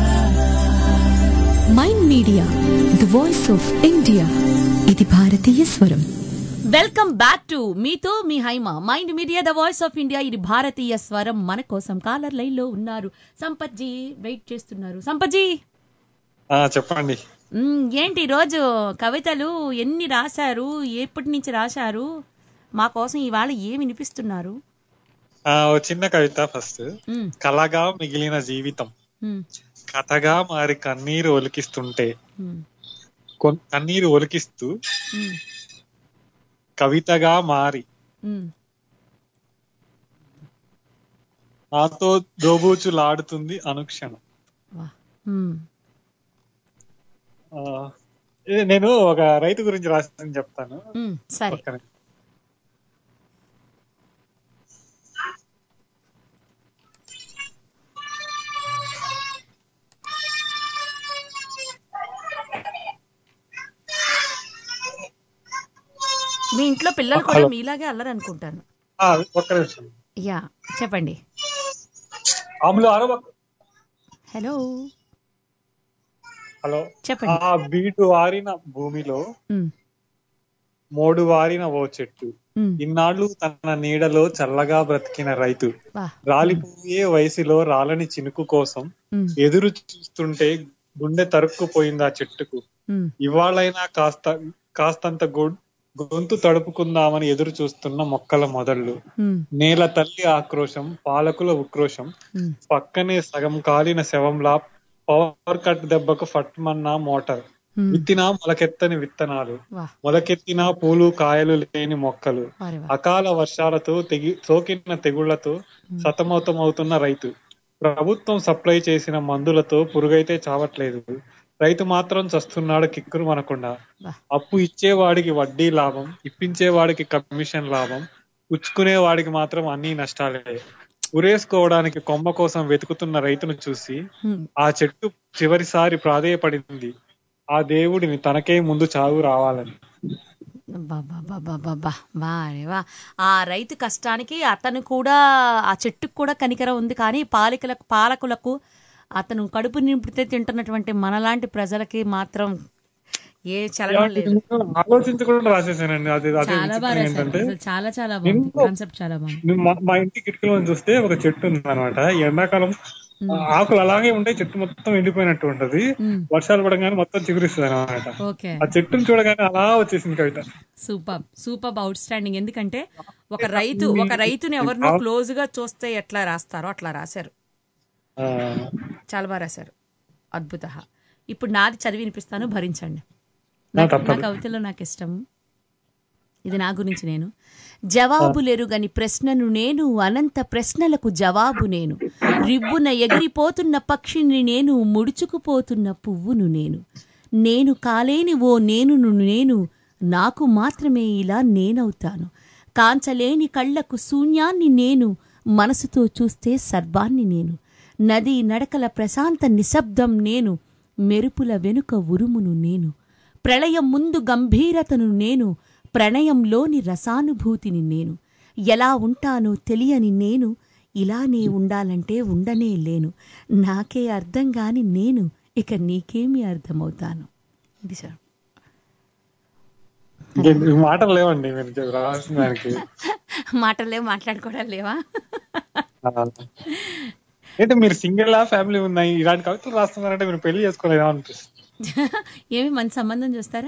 Speaker 2: Mind media the voice of India ఇది భారతీయ స్వరం
Speaker 4: వెల్కమ్ బ్యాక్ టు మీతో మీ Haima mind media the voice of India ఇది భారతీయ స్వరం మన కోసం కాలర్ లైన్ లో ఉన్నారు సంపత్జీ వెయిట్ చేస్తున్నారు సంపత్జీ
Speaker 13: ఆ, చెప్పండి
Speaker 4: మ్, ఏంటి ఈరోజు కవితలు ఎన్ని రాశారు ఎప్పటి నుంచి రాశారు మా కోసం ఇవాళ ఏమి వినిపిస్తున్నారు
Speaker 13: ఆ, ఓ చిన్న కవిత ఫస్ట్
Speaker 4: మ్,
Speaker 13: కలగా మిగిలిన జీవితం
Speaker 4: మ్,
Speaker 13: కథగా మారి కన్నీరు ఒలికిస్తుంటే
Speaker 4: మ్,
Speaker 13: కొన్- కన్నీరు ఒలికిస్తూ
Speaker 4: మ్,
Speaker 13: కవితగా మారి
Speaker 4: మ్.
Speaker 13: నాతో దోబూచులాడుతుంది అనుక్షణం
Speaker 4: మ్,
Speaker 13: ఆ, ఇది నేను ఒక రైతు గురించి రాసిందని చెప్తాను
Speaker 4: మ్, సరే
Speaker 13: పక్కనే.
Speaker 4: మీ ఇంట్లో పిల్లలు కూడా మీలాగే అల్లరు అనుకుంటాను
Speaker 13: ఆ, ఒక్క నిమిషం
Speaker 4: యా చెప్పండి
Speaker 13: ఆమెలు అరవ
Speaker 4: హలో
Speaker 13: హలో
Speaker 4: చెప్పండి.
Speaker 13: ఆ బీటు వారిన భూమిలో
Speaker 4: మ్,
Speaker 13: మోడు వారిన ఓ చెట్టు
Speaker 4: మ్,
Speaker 13: ఇన్నాళ్ళు తన నీడలో చల్లగా బ్రతికిన రైతు
Speaker 4: వా.
Speaker 13: రాలిపోయే వయసులో రాలని చినుకు కోసం
Speaker 4: మ్,
Speaker 13: ఎదురు చూస్తుంటే గుండె తరుక్కుపోయింది ఆ చెట్టుకు
Speaker 4: మ్,
Speaker 13: ఇవాళైనా కాస్త కాస్తంత గొ- గొంతు తడుపుకుందామని ఎదురు చూస్తున్న మొక్కల మొదళ్ళు
Speaker 4: మ్,
Speaker 13: నేల తల్లి ఆక్రోశం పాలకుల ఉక్రోషం
Speaker 4: మ్,
Speaker 13: పక్కనే సగం కాలిన శవంలా పవర్ కట్ దెబ్బకు ఫట్మన్న మోటార్
Speaker 4: మ్.
Speaker 13: విత్తినా మొలకెత్తని విత్తనాలు
Speaker 4: వా
Speaker 13: మొలకెత్తిన పూలు కాయలు లేని మొక్కలు
Speaker 4: వారే వా.
Speaker 13: అకాల వర్షాలతో తెగి సోకిన తెగుళ్లతో సతమతమవుతున్న రైతు ప్రభుత్వం సప్లై చేసిన మందులతో పురుగైతే చావట్లేదు రైతు మాత్రం చస్తున్నాడు కిక్కురు మనకుండా
Speaker 4: వా.
Speaker 13: అప్పు ఇచ్చేవాడికి వడ్డీ లాభం ఇప్పించేవాడికి కమిషన్ లాభం పుచ్చుకునే వాడికి మాత్రం అన్ని నష్టాలే ఉరేసుకోవడానికి కొమ్మ కోసం వెతుకుతున్న రైతును చూసి
Speaker 4: మ్,
Speaker 13: ఆ చెట్టు చివరిసారి ప్రాధేయపడింది ఆ దేవుడిని తనకే ముందు చావు రావాలని
Speaker 4: బాబా వారే వా ఆ రైతు కష్టానికి అతను కూడా ఆ చెట్టుకు కూడా కనికరం ఉంది కానీ పాలికలకు పాలకులకు అతను కడుపు నింపితే తింటున్నటువంటి మనలాంటి ప్రజలకి మాత్రం ఏ చలనం లేదు
Speaker 13: ఆలోచించకుండా రాసేసానండి అది అదే
Speaker 4: చాలా బాగా
Speaker 13: విచిత్రం
Speaker 4: రాశారు
Speaker 13: ఏంటంటే
Speaker 4: అసలు చాలా చాలా బాగుంది
Speaker 13: నిన్ను-
Speaker 4: కాన్సెప్ట్ చాలా బాగుంది
Speaker 13: నేను మా- మా ఇంటి కిటికీలో చూస్తే ఒక చెట్టు ఉంది అనమాట ఎండాకాలం ఆ ఆకులు అలాగే ఉంటాయి చెట్టు మొత్తం ఎండిపోయినట్టు ఉంటది
Speaker 4: మ్.
Speaker 13: వర్షాలు పడగానే మొత్తం చిగురిస్తుంది అనమాట
Speaker 4: ఓకే
Speaker 13: ఆ చెట్టును చూడగానే అలా వచ్చేసింది కవిత
Speaker 4: సూపర్ సూపర్ అవుట్ స్టాండింగ్ ఎందుకంటే ఒక రైతు ఒక రైతుని ఎవరినో క్లోజ్ గా చూస్తే ఎట్లా రాస్తారో అట్లా రాశారు
Speaker 13: ఆ,
Speaker 4: చాలా బాగా రాశారు అద్భుత ఇప్పుడు నాది చదివి వినిపిస్తాను భరించండి
Speaker 13: ఆ,
Speaker 4: నాకు-
Speaker 13: తప్పదు.
Speaker 4: నా కవితలో నాకు ఇష్టం ఇది నా గురించి నేను జవాబులెరుగని ప్రశ్నను నేను అనంత ప్రశ్నలకు జవాబు నేను రిబ్బున ఎగిరిపోతున్న పక్షిని నేను ముడుచుకుపోతున్న పువ్వును నేను నేను కాలేని ఓ నేనును నేను నాకు మాత్రమే ఇలా నేనవుతాను కాంచలేని కళ్ళకు శూన్యాన్ని నేను మనసుతో చూస్తే సర్వాన్ని నేను నది నడకల ప్రశాంత నిశ్శబ్దం నేను మెరుపుల వెనుక ఉరుమును నేను ప్రళయం ముందు గంభీరతను నేను ప్రణయంలోని రసానుభూతిని నేను ఎలా ఉంటానో తెలియని నేను ఇలానే ఉండాలంటే ఉండనే లేను నాకే అర్థం కాని నేను ఇక నీకేమి అర్థమవుతాను ఇది సార్
Speaker 13: ఇంకేంటి? ఈ మాటలు లేవండి మీరు రాసిన దానికి
Speaker 4: మాటలే మాట్లాడుకోవడం లేవా
Speaker 13: ఆ. ఏంటి మీరు సింగిల్ ఫ్యామిలీ ఉన్నాయి ఇలాంటి కవితలు రాస్తున్నారంటే మీరు పెళ్లి చేసుకోలేదా అనిపిస్తుంది
Speaker 4: ఏమి మంచి సంబంధం చూస్తారా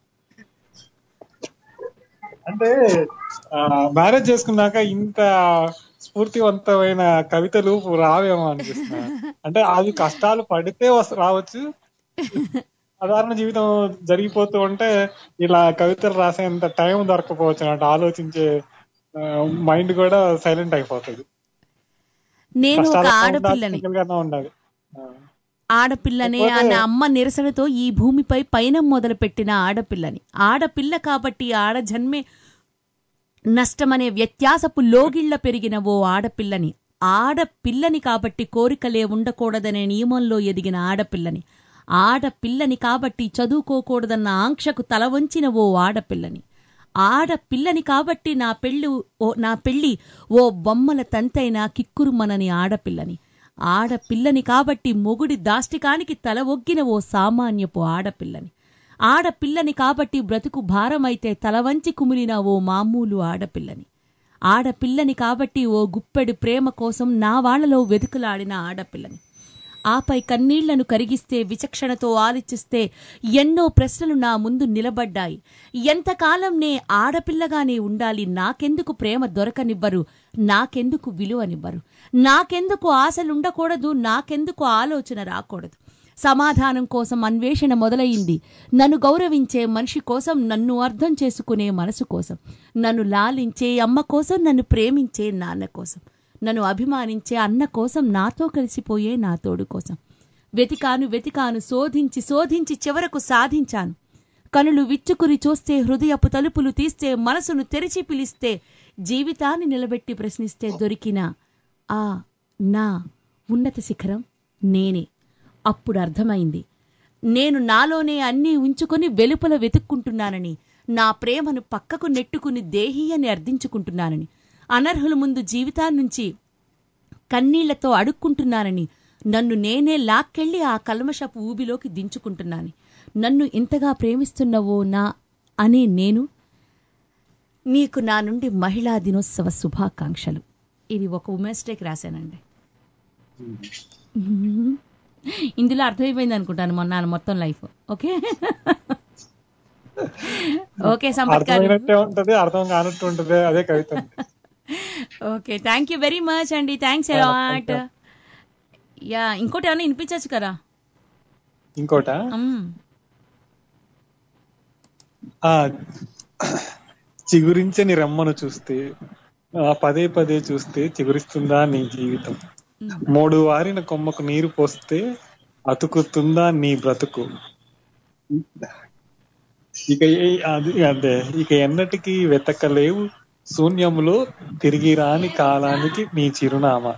Speaker 13: అంటే మ్యారేజ్ చేసుకున్నాక ఇంత స్ఫూర్తివంతమైన కవితలు రావేమో అనిపిస్తున్నా అంటే అవి కష్టాలు పడితే వస్- రావచ్చు సాధారణ జీవితం జరిగిపోతూ ఉంటే ఇలా కవితలు రాసేంత టైం దొరకపోవచ్చు అంటే ఆలోచించే మైండ్ కూడా సైలెంట్ అయిపోతుంది
Speaker 4: నేను ఒక
Speaker 13: కష్టాలన్నా ఉండాలి,
Speaker 4: ఆడపిల్లని
Speaker 13: single గానే ఉండాలి
Speaker 4: ఆడపిల్లనే అన్న అమ్మ నిరసనతో ఈ భూమిపై పైన మొదలుపెట్టిన ఆడపిల్లని ఆడపిల్ల కాబట్టి ఆడ జన్మే నష్టమనే వ్యత్యాసపు లోగిళ్ల పెరిగిన ఓ ఆడపిల్లని ఆడపిల్లని కాబట్టి కోరికలే ఉండకూడదనే నియమంలో ఎదిగిన ఆడపిల్లని ఆడపిల్లని కాబట్టి చదువుకోకూడదన్న ఆంక్షకు తల వంచిన ఓ ఆడపిల్లని ఆడపిల్లని కాబట్టి నా పెళ్ళి ఓ నా పెళ్ళి ఓ బొమ్మల తంతైన కిక్కురుమనని ఆడపిల్లని ఆడపిల్లని కాబట్టి మొగుడి దాష్టికానికి తల ఒగ్గిన ఓ సామాన్యపు ఆడపిల్లని ఆడపిల్లని కాబట్టి బ్రతుకు భారమైతే తల వంచి కుమిలిన ఓ మామూలు ఆడపిల్లని ఆడపిల్లని కాబట్టి ఓ గుప్పెడు ప్రేమ కోసం నా వాళ్లలో వెతుకులాడిన ఆడపిల్లని ఆపై కన్నీళ్లను కరిగిస్తే విచక్షణతో ఆలోచిస్తే ఎన్నో ప్రశ్నలు నా ముందు నిలబడ్డాయి ఎంతకాలం నే ఆడపిల్లగానే ఉండాలి నాకెందుకు ప్రేమ దొరకనివ్వరు నాకెందుకు విలువనివ్వరు నాకెందుకు ఆశలుండకూడదు నాకెందుకు ఆలోచన రాకూడదు సమాధానం కోసం అన్వేషణ మొదలయింది నన్ను గౌరవించే మనిషి కోసం నన్ను అర్థం చేసుకునే మనసు కోసం నన్ను లాలించే అమ్మ కోసం నన్ను ప్రేమించే నాన్న కోసం నన్ను అభిమానించే అన్న కోసం నాతో కలిసిపోయే నా తోడు కోసం వెతికాను వెతికాను శోధించి శోధించి చివరకు సాధించాను కనులు విచ్చుకుని చూస్తే హృదయపు తలుపులు తీస్తే మనసును తెరిచి పిలిస్తే జీవితాన్ని నిలబెట్టి ప్రశ్నిస్తే దొరికిన ఆ నా ఉన్నత శిఖరం నేనే అప్పుడు అర్థమైంది నేను నాలోనే అన్నీ ఉంచుకొని వెలుపల వెతుక్కుంటున్నానని నా ప్రేమను పక్కకు నెట్టుకుని దేహీ అని అర్థించుకుంటున్నానని అనర్హుల ముందు జీవితాన్నుంచి కన్నీళ్లతో అడుక్కుంటున్నానని నన్ను నేనే లాక్కెళ్ళి ఆ కల్మషపు ఊబిలోకి దించుకుంటున్నాను నన్ను ఇంతగా ప్రేమిస్తున్నవో నా అనే నేను నీకు నా నుండి మహిళా దినోత్సవ శుభాకాంక్షలు ఇది ఒక ఉమెన్స్ డేకి రాశానండి ఇందులో అర్థమైపోయింది అనుకుంటాను మొన్న మొత్తం లైఫ్ ఓకే ఓకే సంపత్ గారు
Speaker 13: అర్థమైనట్టే ఉంటది అర్థం కానట్టు ఉంటది అదే కవిత
Speaker 4: okay thank you very much అండి thanks
Speaker 13: Yeah,
Speaker 4: a lot
Speaker 13: thank
Speaker 4: yeah ఇంకోటి ఏమైనా వినిపించచ్చు కదా
Speaker 13: ఇంకోట
Speaker 4: మ్మ్.
Speaker 13: ఆ చిగురించని రెమ్మను చూస్తే ఆ పదే పదే చూస్తే చిగురిస్తుందా నీ జీవితం మూడు వారిన కొమ్మకు నీరు పోస్తే అతుకుతుందా నీ బ్రతుకు ఇక ఏ- అది అదే ఇక ఎన్నటికీ వెతకలేవు శూన్యములో తిరిగి రాని కాలానికి నీ చిరునామా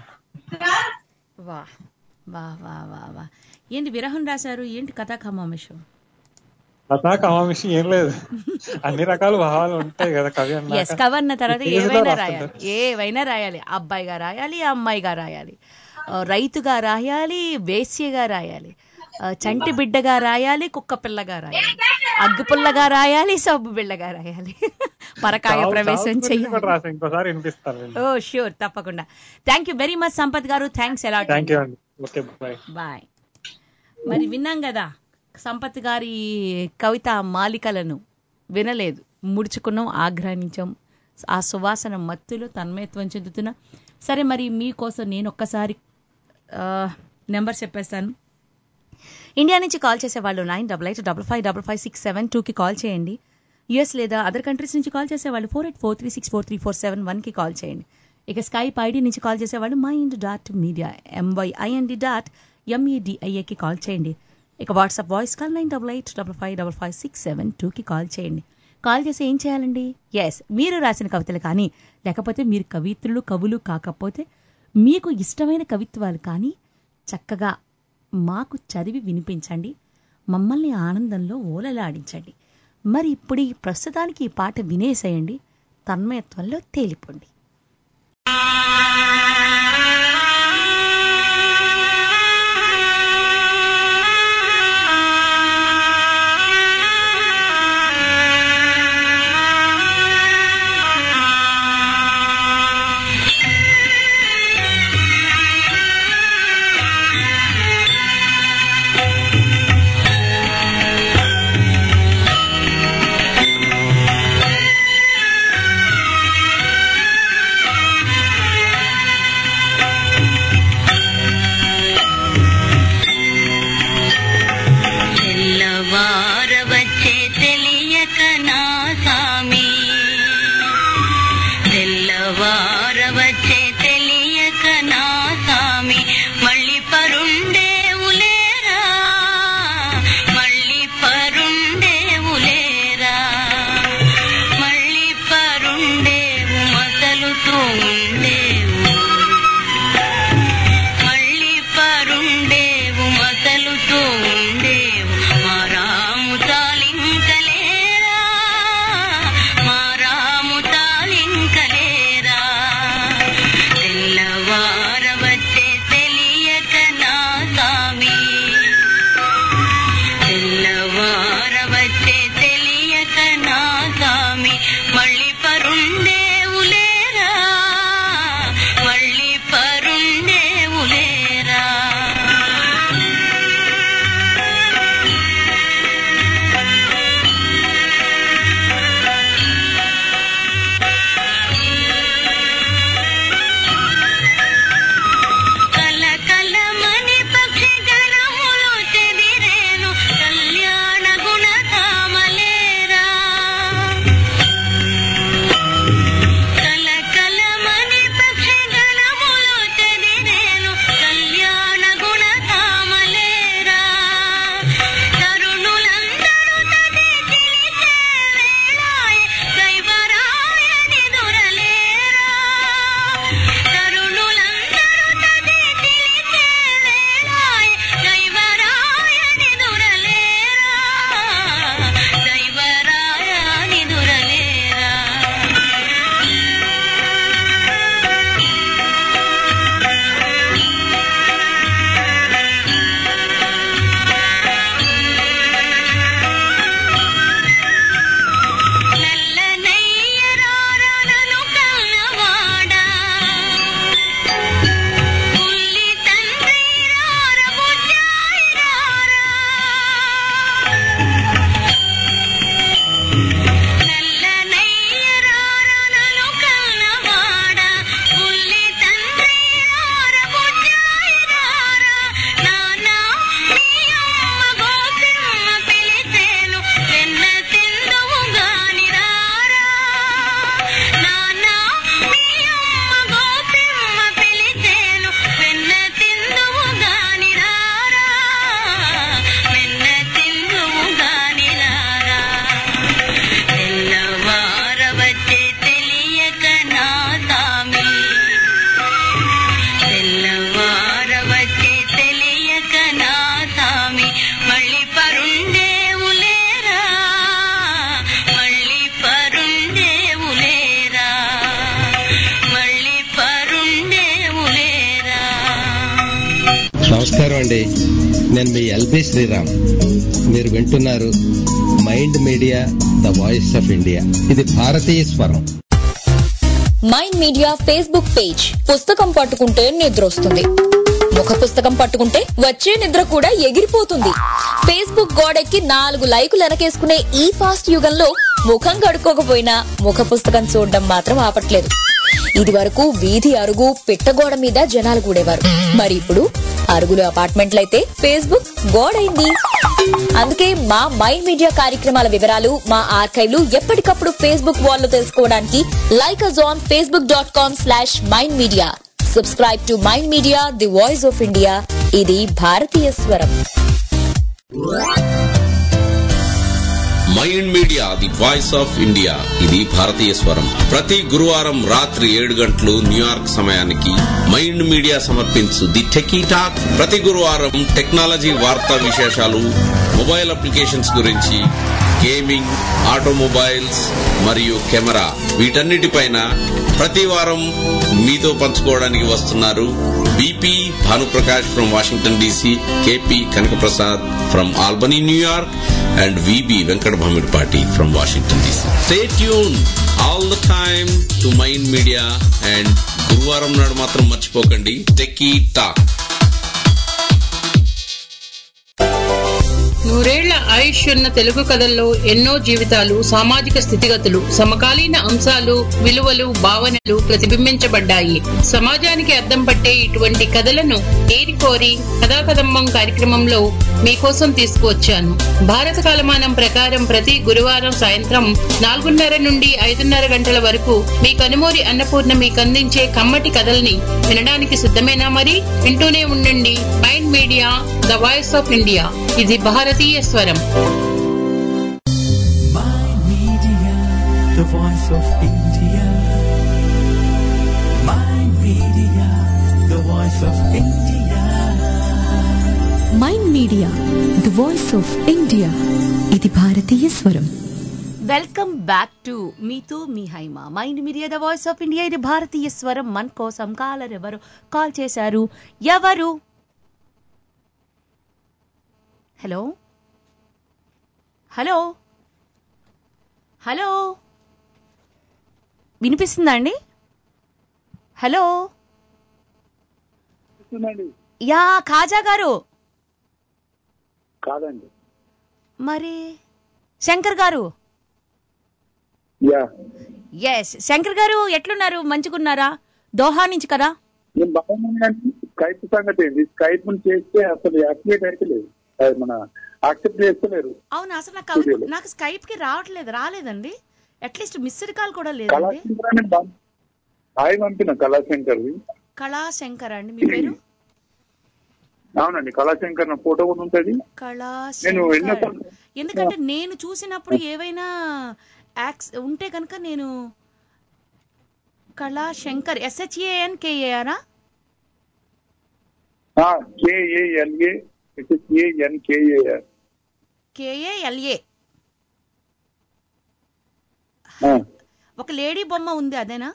Speaker 4: వా వా వా వా వా ఏంటి విరహం రాశారు ఏంటి కథా ఖమామేశం
Speaker 13: కథా కమామిషి ఏం లేదు అన్ని రకాల భావాలు ఉంటాయి కదా కవి
Speaker 4: ఎస్
Speaker 13: అన్నాక
Speaker 4: కవర్ అన్న తర్వాత
Speaker 13: ఈ పేజీలో
Speaker 4: ఏవైనా
Speaker 13: రాస్తుంటారు.
Speaker 4: రాయాలి ఏవైనా రాయాలి అబ్బాయిగా రాయాలి అమ్మాయిగా రాయాలి ఆ, రైతుగా రాయాలి వేశ్యగా రాయాలి ఆ, చంటి బిడ్డగా రాయాలి కుక్క పిల్లగా రాయాలి అగ్గిపుల్లగా రాయాలి సబ్బు బిళ్ళగా రాయాలి పరకాయ
Speaker 13: చావు-
Speaker 4: ప్రవేశం
Speaker 13: చావు గురించి
Speaker 4: చెయ్యాలి
Speaker 13: కూడా రాసా ఇంకోసారి వినిపిస్తాను
Speaker 4: ఓ ష్యూర్ తప్పకుండా thank you very much Sampath గారు థ్యాంక్స్ ఎలా
Speaker 13: థ్యాంక్ యూ అండి ఓకే బాయ్
Speaker 4: బాయ్ మరి విన్నాం కదా సంపత్ గారి కవిత మాలికలను వినలేదు ముడుచుకున్నాం ఆగ్రహించాం ఆ సువాసన మత్తులో తన్మయత్వం చెందుతున్నా సరే మరి మీకోసం నేను ఒక్కసారి నెంబర్ చెప్పేస్తాను ఇండియా నుంచి కాల్ చేసే వాళ్ళు nine double eight double five double five six seven టూకి కాల్ చేయండి యుఎస్ లేదా అదర్ కంట్రీస్ నుంచి కాల్ చేసేవాళ్ళు four eight four three six four three four seven వన్కి కాల్ చేయండి ఇక స్కైప్ ఐడి నుంచి కాల్ చేసేవాళ్ళు mind dot media M Y I N D dot ఎంఈడిఐఏకి కాల్ చేయండి ఇక WhatsApp voice call nine double eight double five double five six seven టూకి call చేయండి కాల్ చేసి ఏం చేయాలండి ఎస్ మీరు రాసిన కవితలు కానీ లేకపోతే మీరు కవిత్రులు కవులు కాకపోతే మీకు ఇష్టమైన కవిత్వాలు కానీ చక్కగా మాకు చదివి వినిపించండి మమ్మల్ని ఆనందంలో ఓలలాడించండి మరి ఇప్పుడు ఈ ప్రస్తుతానికి ఈ పాట వినేసేయండి తన్మయత్వంలో తేలిపోండి
Speaker 6: ఆ
Speaker 14: నమస్కారం అండి నేను మీ ఎల్బి శ్రీరామ్ మీరు వింటున్నారు mind media the voice of India ఇది భారతీయ స్వరం
Speaker 11: మైండ్ మీడియా ఫేస్బుక్ పేజ్ పుస్తకం పట్టుకుంటే నిద్ర వస్తుంది ముఖ పుస్తకం పట్టుకుంటే వచ్చే నిద్ర కూడా ఎగిరిపోతుంది ఫేస్బుక్ గోడెక్కి నాలుగు లైకులు వెనకేసుకునే ఈ ఫాస్ట్ యుగంలో ముఖం కడుక్కోకపోయినా ముఖ పుస్తకం చూడడం మాత్రం ఆపట్లేదు ఇది వరకు వీధి అరుగు పిట్టగోడ మీద జనాలు కూడేవారు మరి ఇప్పుడు అరుగులు అపార్ట్మెంట్లయితే ఫేస్బుక్ గోడైంది అందుకే మా మైండ్ మీడియా కార్యక్రమాల వివరాలు మా ఆర్కైవ్లు ఎప్పటికప్పుడు ఫేస్బుక్ వాల్ లో తెలుసుకోవడానికి like us on Facebook dot com slash mind media subscribe to mind media the voice of India ఇది భారతీయ స్వరం
Speaker 15: mind media the voice of India ఇది భారతీయ స్వరం ప్రతి గురువారం రాత్రి ఏడు గంటలు న్యూయార్క్ సమయానికి మైండ్ మీడియా సమర్పించు ది టెకీ టాక్ ప్రతి గురువారం టెక్నాలజీ వార్తా విశేషాలు మొబైల్ అప్లికేషన్స్ గురించి గేమింగ్ ఆటోమొబైల్స్ మరియు కెమెరా వీటన్నిటిపైన ప్రతి వారం మీతో పంచుకోవడానికి వస్తున్నారు BP Bhanuprakash from Washington DC KP Kanakaprasad from Albany New York and VB Venkat Bhamidpati from Washington DC. Stay tuned all the time to Mind Media and గురువారం నాడు మాత్రం మర్చిపోకండి టెక్కీ టాక్
Speaker 16: నూరేళ్ల ఆయుష్ ఉన్న తెలుగు కథల్లో ఎన్నో జీవితాలు సామాజిక స్థితిగతులు సమకాలీన అంశాలు విలువలు భావనలు ప్రతిబింబించబడ్డాయి సమాజానికి అద్దం పట్టే ఇటువంటి కథలను ఏరికోరి కథాకదంబం కార్యక్రమంలో మీకోసం తీసుకువచ్చాను భారత కాలమానం ప్రకారం ప్రతి గురువారం సాయంత్రం నాలుగున్నర నుండి ఐదున్నర గంటల వరకు మీ కనుమూరి అన్నపూర్ణ మీకు అందించే కమ్మటి కథల్ని వినడానికి సిద్ధమేనా మరి వింటూనే ఉండండి mind media the voice of India ఇది భారతీయ స్వరం
Speaker 1: the voice of India. Mind Media, the voice of India.
Speaker 2: Mind media the voice of India ఇది భారతీయ స్వరం
Speaker 4: వెల్కమ్ బ్యాక్ టు మీతో మీ Haima mind media the voice of India ఇది భారతీయ స్వరం మన కోసం కాలర్ ఎవరు కాల్ చేశారు ఎవరు హలో హలో హలో వినిపిస్తుందా అండి హలో యా ఖాజా గారు
Speaker 17: కాదండి
Speaker 4: మరి శంకర్ గారు
Speaker 17: యా
Speaker 4: ఎస్ శంకర్ గారు ఎట్లున్నారు మంచిగున్నారా దోహా నుంచి కదా
Speaker 17: నేను బాగున్నాను స్కైప్ సంగతి ఏంటి స్కైప్ చేస్తే అసలు యాక్టివేట్ అయితే లేదు అది మన యాక్సెప్ట్ చేస్తలేరు
Speaker 4: అవును అసలు నాకు అవి- నాకు స్కైప్ కి రావట్లేదు రాలేదండి అట్లీస్ట్ మిస్డ్ కాల్ కూడా లేదండి
Speaker 17: కళాశంకర్ అని బం- హాయ్ పంపిన కళాశంకర్
Speaker 4: కళా శంకర్ అండి మీ పేరు
Speaker 17: అవునండి కళాశంకర్ నా ఫోటో కూడా ఉంటుంది
Speaker 4: కళా
Speaker 17: నేను
Speaker 4: శంకర్
Speaker 17: ఎన్నో
Speaker 4: ఎందుకంటే నేను చూసినప్పుడు ఏవైనా యాక్స్ ఉంటే కనుక నేను Kala Shankar S H A N K A R A
Speaker 17: K A L A A N K A R
Speaker 4: K A L A ఒక లేడీ బొమ్మ ఉంది అదేనా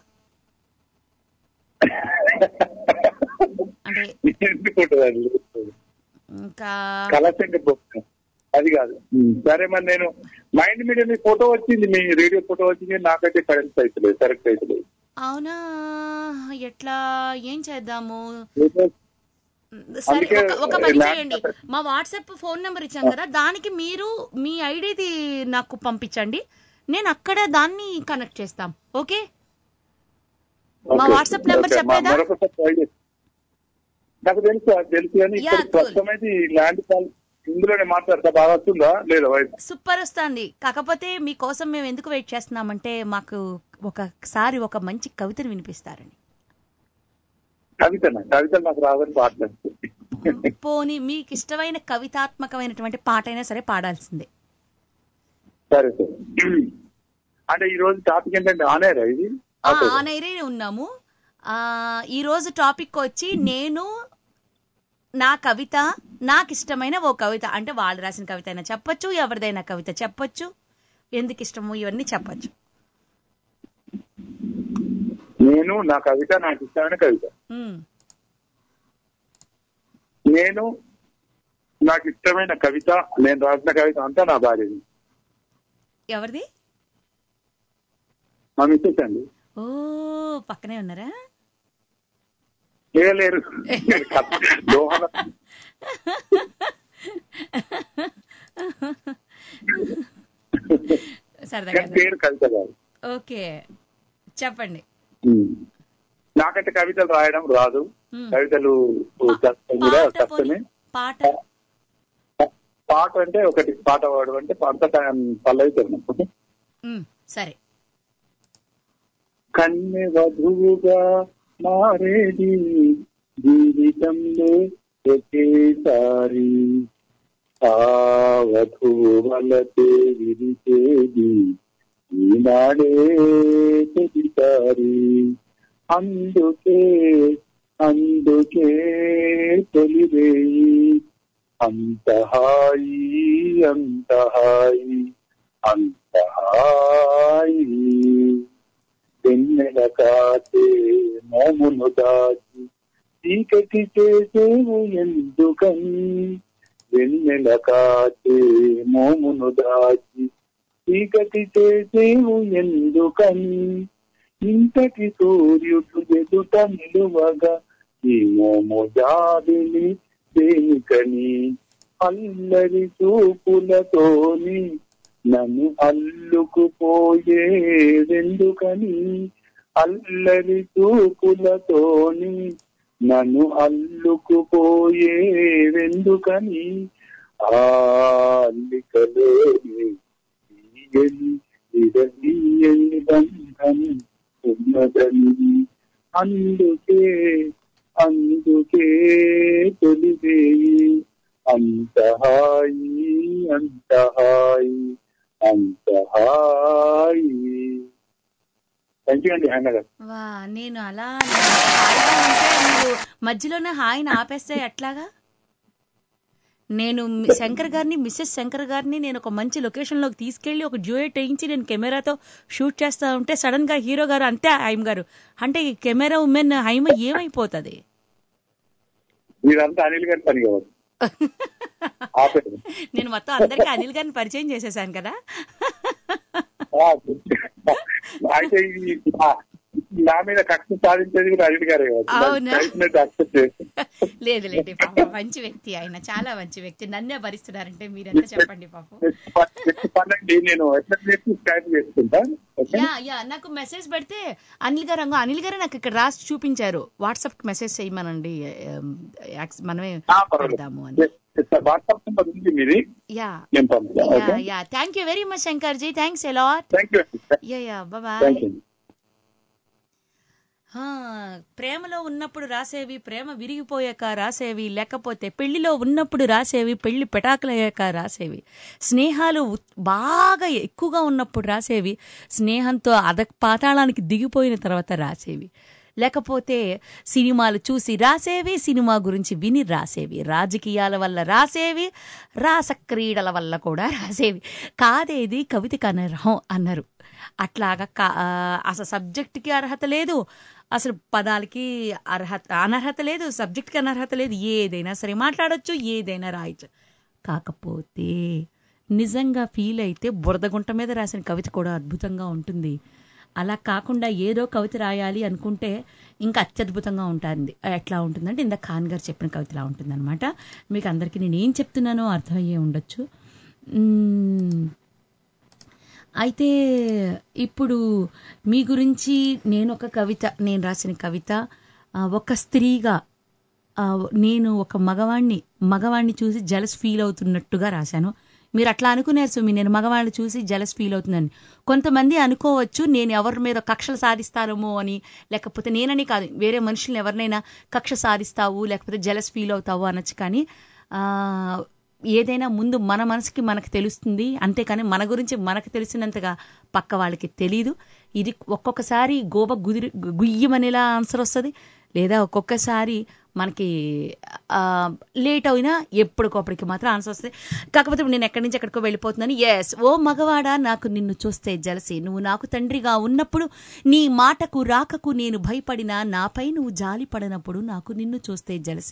Speaker 4: అంటే
Speaker 17: ఎందుకు ఉంటుందండి?
Speaker 4: ఇంకా
Speaker 17: కళాశంకర్ బొమ్మ. అది కాదు సరే మరి నేను మైండ్ మీడియా మీ ఫోటో వచ్చింది మీ రేడియో ఫోటో వచ్చింది నాకైతే కరెక్ట్ అవుతలేదు కరెక్ట్ అవుతలేదు
Speaker 4: అవునా ఎట్లా ఏం చేద్దాము సరే
Speaker 17: అందుకే
Speaker 4: ఒక ఒక పని
Speaker 17: ల్యాప్
Speaker 4: చేయండి మా వాట్సాప్ ఫోన్ నెంబర్ ఇచ్చాం కదా దానికి మీరు మీ ఐడిది నాకు పంపించండి నేను అక్కడ దాన్ని కనెక్ట్ చేస్తాం ఓకే మా
Speaker 17: ఓకే.
Speaker 4: WhatsApp number
Speaker 17: okay. మా-
Speaker 4: చెప్పేదా
Speaker 17: మరొకసారి try చేస్తాను. నాకు తెలుసు అది తెలుసు కానీ
Speaker 4: యా,
Speaker 17: ఇప్పుడు ప్రస్తుతం అయితే ఈ ల్యాండ్ కాల్ ఇందులోనే మాట్లాడతా బాగా వస్తుందా లేదా వాయిస్
Speaker 4: సూపర్ వస్తుంది కాకపోతే మీకోసం మేము ఎందుకు వెయిట్ చేస్తున్నామంటే మాకు ఒకసారి ఒక మంచి కవితను వినిపిస్తారని
Speaker 17: కవితనా కవిత నాకు రాదని పాటలేదు
Speaker 4: పోనీ మీకు ఇష్టమైన కవితాత్మకమైనటువంటి పాట అయినా సరే పాడాల్సిందే
Speaker 17: సరే సరే అంటే ఈ రోజు టాపిక్ ఏంటంటే ఆనేరా ఇది
Speaker 4: ఆ, ఆ నైరే ఉన్నాము ఆ, ఈ రోజు టాపిక్ వచ్చి నేను నా కవిత నాకు ఇష్టమైన ఓ కవిత అంటే వాళ్ళు రాసిన కవిత అయినా చెప్పొచ్చు ఎవరిదైనా కవిత చెప్పొచ్చు ఎందుకు ఇష్టము ఇవన్నీ చెప్పొచ్చు
Speaker 17: నేను నా కవిత నాకు ఇష్టమైన కవిత
Speaker 4: ఉమ్,
Speaker 17: నేను నాకు ఇష్టమైన కవిత నేను రాసిన కవిత అంతా నా భార్యది
Speaker 4: ఎవరిది
Speaker 17: మా మిస్సెస్ అండి
Speaker 4: ఓ పక్కనే ఉన్నారా
Speaker 17: లేరు దోహద
Speaker 4: సరదాగా
Speaker 17: కానీ పేరు కవిత కాదు
Speaker 4: ఓకే చెప్పండి
Speaker 17: ఉమ్. నాకంటే కవితలు రాయడం రాదు
Speaker 4: ఉమ్.
Speaker 17: కవితలు కష్టం కూడా కష్టమే
Speaker 4: పాట
Speaker 17: పాట అంటే ఒకటి పాట పాడు అంటే అంత పల్లవి తిరణం
Speaker 4: ఉమ్, సరే
Speaker 17: కన్నె వధువుగా మారేది జీవితంలో ఒకేసారి ఆ వధువు వలతే విరిచేది ఈనాడే తొలిసారి అందుకే అందుకే తొలివేయి అంత హాయి అంత హాయి అంత హాయి వెన్నెల కాచే మోమును దాచి చీకటి చేసేవు ఎందుకని వెన్నెల కాచే మోమును దాచి చీకటి చేసేవు ఎందుకని ఇంతటి సూర్యుడు ఎదుట నిలువగా ఈ మోము జాబిలి దేనికని అల్లరి చూపులతోని నన్ను అల్లుకుపోయేదెందుకని అల్లరి చూపులతోని నన్ను అల్లుకుపోయేదెందుకని ఆ అల్లికలోని తీయని విడదీయని బంధం ఉన్నదని అందుకే అందుకే తొలివేయి అంత హాయి అంత హాయి అంత హాయి థ్యాంక్ యూ అండి హైనా గారు
Speaker 4: వా నేను అలా హాయిగా ఉంటే మీరు మధ్యలోనే హాయిని ఆపేస్తే ఎట్లాగా నేను మీ- శంకర్ గారిని మిస్సెస్ శంకర్ గారిని నేను ఒక మంచి లొకేషన్లోకి తీసుకెళ్లి ఒక డ్యూయట్ వేయించి నేను కెమెరాతో షూట్ చేస్తా ఉంటే సడన్ గా హీరో గారు అంతే హైమ్ గారు అంటే ఈ కెమెరా ఉమెన్ హైమ ఏమైపోతుంది
Speaker 17: మీరంతా అనిల్ గారి పని కావాలి ఆపేది
Speaker 4: నేను మొత్తం అందరికీ అనిల్ గారిని పరిచయం చేసేసాను కదా
Speaker 17: అయితే ఇది ఆ, నా మీద కక్ష సాధించేది కూడా అనిల్ గారే
Speaker 4: అవునా?
Speaker 17: కావచ్చు అక్సెప్ట్ చేసి
Speaker 4: లేదు లేదు పాపం మంచి వ్యక్తి ఆయన చాలా మంచి వ్యక్తి నన్నే భరిస్తున్నారంటే మీరెంత చెప్పండి పాపం
Speaker 17: పనండి నేను ఎట్లా చేసి స్కైప్ చేసుకుంటా ఓకే
Speaker 4: యా యా నాకు మెసేజ్ పెడితే అనిల్ గారు అంగో అనిల్ గారే నాకు ఇక్కడ రాసి చూపించారు వాట్సాప్ కి మెసేజ్ చేయమనండి ఎం, యాక్స్- మనమే పెడదాము అని
Speaker 17: వాట్సాప్ నెంబర్ ఉంది మీది
Speaker 4: యా
Speaker 17: నేను పంపుతా
Speaker 4: yeah
Speaker 17: okay
Speaker 4: yeah thank you very much Shankar ji thanks a lot
Speaker 17: thank you
Speaker 4: yeah yeah
Speaker 17: thank
Speaker 4: bye
Speaker 17: you
Speaker 4: ఆ, ప్రేమలో ఉన్నప్పుడు రాసేవి ప్రేమ విరిగిపోయాక రాసేవి లేకపోతే పెళ్లిలో ఉన్నప్పుడు రాసేవి పెళ్లి పెటాకులయ్యాక రాసేవి స్నేహాలు ఉత్- బాగా ఎక్కువగా ఉన్నప్పుడు రాసేవి స్నేహంతో అద పాతాళానికి దిగిపోయిన తర్వాత రాసేవి లేకపోతే సినిమాలు చూసి రాసేవి సినిమా గురించి విని రాసేవి రాజకీయాల వల్ల రాసేవి రాసక్రీడల వల్ల కూడా రాసేవి కాదేది కవితకి అనర్హం అన్నారు అట్లాగా కా- ఆ, అసలు సబ్జెక్ట్కి అర్హత లేదు అసలు పదాలకి అర్హత అనర్హత లేదు సబ్జెక్ట్కి అనర్హత లేదు ఏదైనా సరే మాట్లాడొచ్చు ఏదైనా రాయొచ్చు కాకపోతే నిజంగా ఫీల్ అయితే బురదగుంట మీద రాసిన కవిత కూడా అద్భుతంగా ఉంటుంది అలా కాకుండా ఏదో కవిత రాయాలి అనుకుంటే ఇంకా అత్యద్భుతంగా ఉంటుంది ఎట్లా ఉంటుందంటే ఇందా ఖాన్ గారు చెప్పిన కవితలా ఉంటుందన్నమాట మీకు అందరికీ నేను ఏం చెప్తున్నానో అర్థమయ్యే ఉండొచ్చు మ్మ్. అయితే ఇప్పుడు మీ గురించి నేను ఒక కవిత నేను రాసిన కవిత ఆ, ఒక స్త్రీగా ఆ, నేను ఒక మగవాణ్ణి మగవాణ్ణి చూసి జలస్ ఫీల్ అవుతున్నట్టుగా రాశాను మీరు అట్లా అనుకున్నారు సుమి నేను మగవాళ్ళని చూసి జలస్ ఫీల్ అవుతుందని కొంతమంది అనుకోవచ్చు నేను ఎవరి మీద కక్షలు సాధిస్తానేమో అని లేకపోతే నేనని కాదు వేరే మనుషుల్ని ఎవరినైనా కక్ష సాధిస్తావు లేకపోతే జలస్ ఫీల్ అవుతావు అనొచ్చు కానీ ఆ, ఏదైనా ముందు మన మనసుకి మనకు తెలుస్తుంది అంతేకాని మన గురించి మనకు తెలిసినంతగా పక్క వాళ్ళకి తెలీదు ఇది ఒక్కొక్కసారి గోబ గుదిరి గుయ్యమనేలా ఆన్సర్ వస్తుంది లేదా ఒక్కొక్కసారి మనకి ఆ, లేట్ అయినా ఎప్పటికప్పటికి మాత్రం ఆన్సర్ వస్తుంది కాకపోతే ఇప్పుడు నేను ఎక్కడి నుంచి ఎక్కడికో వెళ్ళిపోతున్నాను ఎస్ ఓ మగవాడా నాకు నిన్ను చూస్తే జలసి నువ్వు నాకు తండ్రిగా ఉన్నప్పుడు నీ మాటకు రాకకు నేను భయపడినా నాపై నువ్వు జాలి పడినప్పుడు నాకు నిన్ను చూస్తే జలసి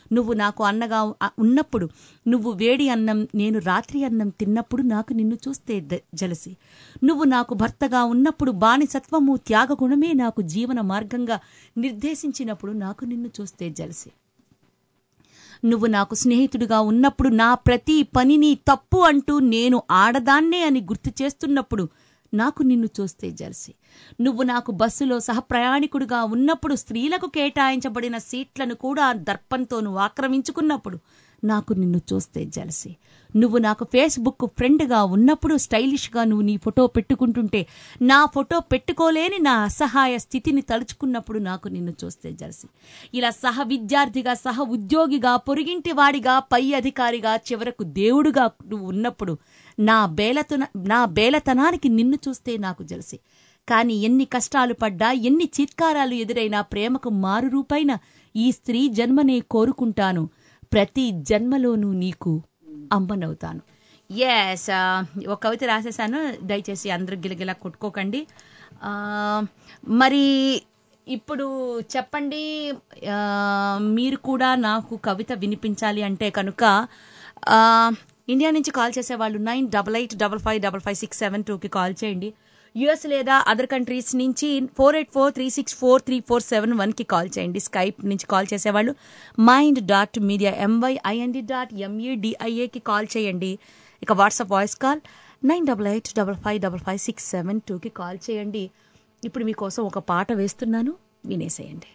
Speaker 4: నువ్వు నాకు అన్నగా ఉ- ఉన్నప్పుడు నువ్వు వేడి అన్నం నేను రాత్రి అన్నం తిన్నప్పుడు నాకు నిన్ను చూస్తే ద- జలసి నువ్వు నాకు భర్తగా ఉన్నప్పుడు బానిసత్వము త్యాగగుణమే నాకు జీవన మార్గంగా నిర్దేశించినప్పుడు నాకు నిన్ను చూస్తే జలసి నువ్వు నాకు స్నేహితుడిగా ఉన్నప్పుడు నా ప్రతి పనిని తప్పు అంటూ నేను ఆడదాన్నే అని గుర్తు చేస్తున్నప్పుడు నాకు నిన్ను చూస్తే జలసి నువ్వు నాకు బస్సులో సహప్రయాణికుడిగా ఉన్నప్పుడు స్త్రీలకు కేటాయించబడిన సీట్లను కూడా దర్పంతో నువ్వు ఆక్రమించుకున్నప్పుడు నాకు నిన్ను చూస్తే జలసి నువ్వు నాకు ఫేస్బుక్ ఫ్రెండ్గా ఉన్నప్పుడు స్టైలిష్గా నువ్వు నీ ఫోటో పెట్టుకుంటుంటే నా ఫోటో పెట్టుకోలేని నా అసహాయ స్థితిని తలుచుకున్నప్పుడు నాకు నిన్ను చూస్తే జలసి ఇలా సహ విద్యార్థిగా సహ ఉద్యోగిగా పొరుగింటి వాడిగా పై అధికారిగా చివరకు దేవుడుగా నువ్వు ఉన్నప్పుడు నా బేలతన నా బేలతనానికి నిన్ను చూస్తే నాకు జలసి కానీ ఎన్ని కష్టాలు పడ్డా ఎన్ని చిత్కారాలు ఎదురైనా ప్రేమకు మారు రూపైన ఈ స్త్రీ జన్మనే కోరుకుంటాను ప్రతి జన్మలోనూ నీకు అమ్మనవుతాను ఎస్ ఒక కవిత రాసేసాను దయచేసి అందరూ గిలగిల కొట్టుకోకండి ఆ, మరి ఇప్పుడు చెప్పండి ఆ, మీరు కూడా నాకు కవిత వినిపించాలి అంటే కనుక ఆ, ఇండియా నుంచి కాల్ చేసే వాళ్ళు nine double eight double five double five six seven టూకి కాల్ చేయండి యుఎస్ లేదా అదర్ కంట్రీస్ నుంచి four eight four three six four three four seven వన్కి కాల్ చేయండి స్కైప్ నుంచి కాల్ చేసేవాళ్ళు mind dot media M Y I N D dot ఎంఈడిఐఏకి కాల్ చేయండి ఇక WhatsApp voice call nine double eight double five double five six seven టూకి call చేయండి ఇప్పుడు మీకోసం ఒక పాట వేస్తున్నాను వినేసేయండి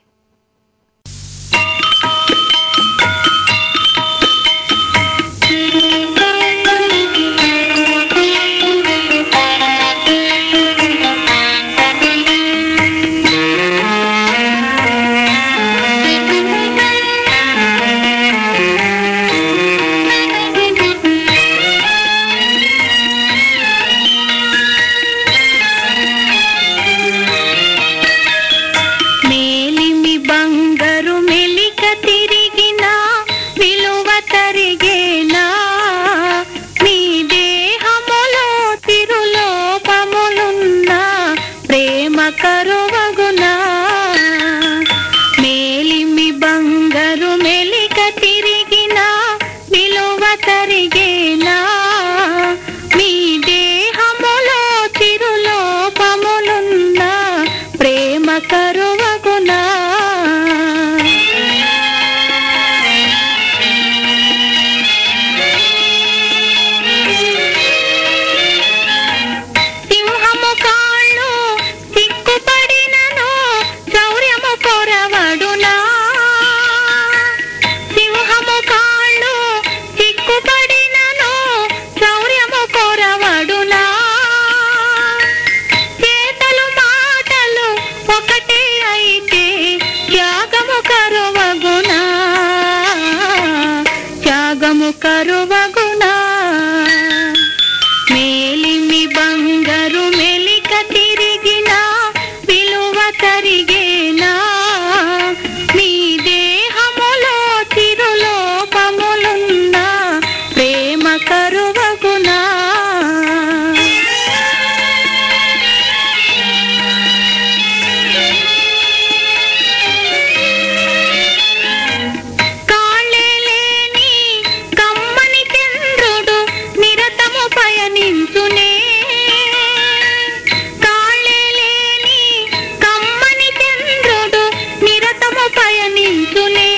Speaker 6: మేలిమి బంగారు మెలిక తిరిగిన విలువ తరిగేనా మీ దేహములో తిరులోపములున్న ప్రేమ కరువగునా మేలిమి బంగారు మెలిక తిరిగిన విలువ తరిగేనా మీ దేహములో తిరులోపములున్న ప్రేమ కరువగునా సింహము కాళ్ళు సిక్కుపడినను శౌర్యము కొరవడునా సింహము కాళ్ళు సిక్కుపడినను శౌర్యము కొరవడునా చేతలు మాటలు ఒకటే అయితే త్యాగము కరువగునా త్యాగము కరువగునా మేలిమి బంగారు మెలిక తిరిగిన విలువ తరిగేనా మీ దేహములో తిరులోపములున్న ప్రేమ కరువగునా కాళ్ళే లేని కమ్మని చంద్రుడు నిరతము పయనించునే కాళ్ళే లేని కమ్మని చంద్రుడు నిరతము పయనించునే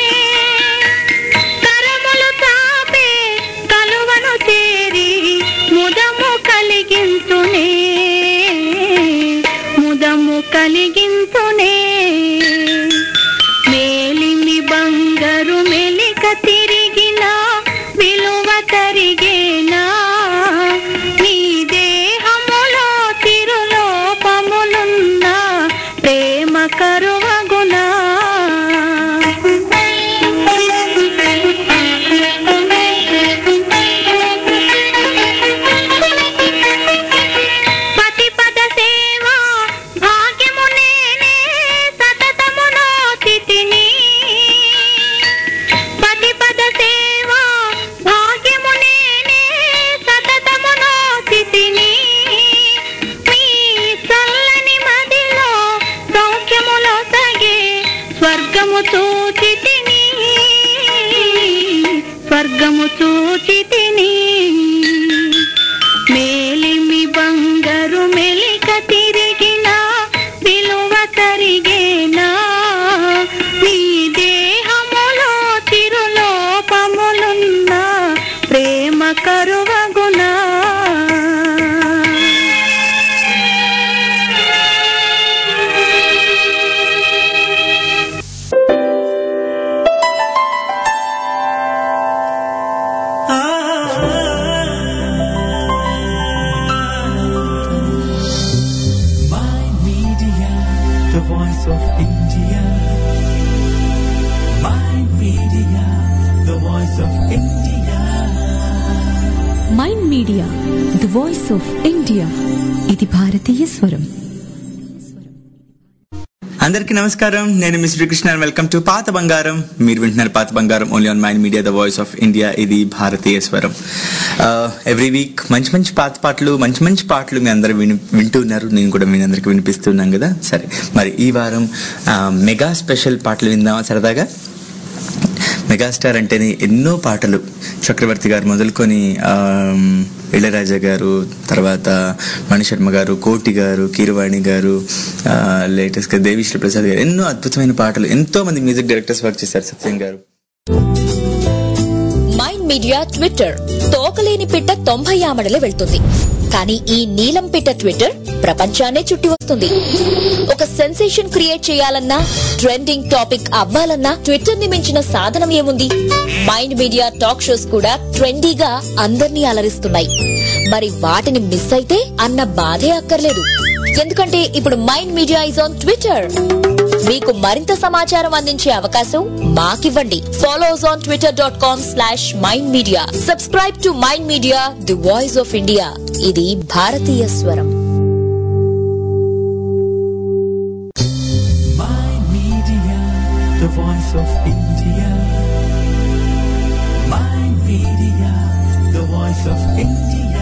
Speaker 6: కరములు తాపే కలువను చేరి ముదము కలిగించునే ముదము కలిగించునే మేలిమి బంగారు మెలిక తిరిగిన విలువ తరిగేనా నీ దేహములో తిరులోపములున్న ప్రేమ కరువగునా పతిపద సేవ భాగ్యము నేనే సతతము నోచితిని పతిపద
Speaker 2: mind media the voice of India ఇది భారతీయ స్వరం
Speaker 18: అందరికీ నమస్కారం నేను మీ శ్రీకృష్ణ వెల్కమ్ టు పాత బంగారం మీరు వింటున్నారు పాత బంగారం only on mind media the voice of India ఇది భారతీయ స్వరం ఎవ్రీ వీక్ మంచి మంచి పాత పాటలు మంచి మంచి పాటలు మీ అందరూ విని వింటూ ఉన్నారు నేను కూడా మీ అందరికి వినిపిస్తున్నాను కదా సరే మరి ఈ వారం ఆ, మెగా స్పెషల్ పాటలు విందామా సరదాగా మెగాస్టార్ అంటేనే ఎన్నో పాటలు చక్రవర్తి గారు మొదలుకొని ఆమ్, ఇళయరాజా గారు తర్వాత మణిశర్మ గారు కోటి గారు కీరవాణి గారు లేటెస్ట్ గా దేవిశ్రీ ప్రసాద్ గారు ఎన్నో అద్భుతమైన పాటలు ఎంతో మంది మ్యూజిక్ డైరెక్టర్స్ వర్క్ చేశారు సత్యం గారు
Speaker 11: మైండ్ మీడియా ట్విట్టర్ తోకలేని పిట్ట తొంభై ఆమడలే వెళ్తుంది కానీ ఈ నీలం పిట్ట ట్విట్టర్ ప్రపంచాన్నే చుట్టి వస్తుంది ఒక సెన్సేషన్ క్రియేట్ చేయాలన్నా ట్రెండింగ్ టాపిక్ అవ్వాలన్నా ట్విట్టర్ ని మించిన సాధనం ఏముంది మైండ్ మీడియా టాక్ షోస్ కూడా ట్రెండీగా అందర్నీ అలరిస్తున్నాయి మరి వాటిని మిస్ అయితే అన్న బాధే అక్కర్లేదు ఎందుకంటే ఇప్పుడు mind media is on Twitter మీకు మరింత సమాచారం అందించే అవకాశం మాకివ్వండి follow us on Twitter dot com slash mind media subscribe to mind media the voice of India ఇది భారతీయ స్వరం
Speaker 1: Mind Media, the voice of India. Mind Media, the voice of India.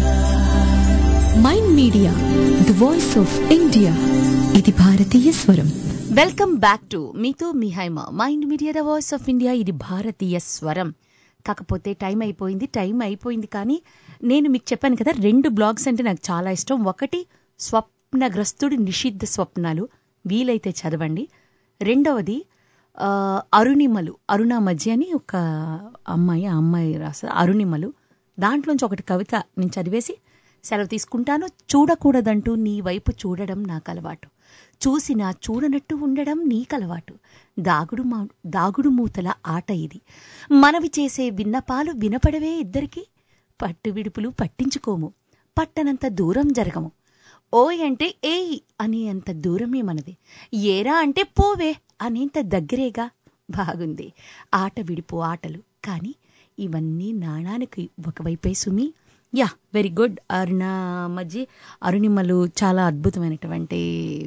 Speaker 2: Mind media the voice of India ఇది భారతీయ స్వరం
Speaker 4: welcome back to మీతో మీ Haima mind media the voice of India ఇది భారతీయ స్వరం కాకపోతే టైం అయిపోయింది టైం అయిపోయింది కానీ నేను మీకు చెప్పాను కదా రెండు బ్లాగ్స్ అంటే నాకు చాలా ఇష్టం ఒకటి స్వప్నగ్రస్తుడి నిషిద్ధ స్వప్నాలు వీలైతే చదవండి రెండవది ఆ, అరుణిమలు అరుణ మధ్య అని ఒక అమ్మాయి ఆ అమ్మాయి రాస్తారు అరుణిమలు దాంట్లోంచి ఒకటి కవిత నేను చదివేసి సెలవు తీసుకుంటాను చూడకూడదంటూ నీ వైపు చూడడం నాకు అలవాటు చూసినా చూడనట్టు ఉండడం నీకలవాటు దాగుడు మా దాగుడు మూతల ఆట ఇది మనవి చేసే విన్నపాలు వినపడవే ఇద్దరికి పట్టు విడుపులు పట్టించుకోము పట్టనంత దూరం జరగము ఓయ్ అంటే ఏయ్ అనేంత దూరమే మనది ఏరా అంటే పోవే అనేంత దగ్గరేగా బాగుంది ఆట విడిపో ఆటలు కానీ ఇవన్నీ నాణానికి ఒకవైపే సుమి యా వెరీ గుడ్ అరుణ మధ్య అరుణిమలు చాలా అద్భుతమైనటువంటి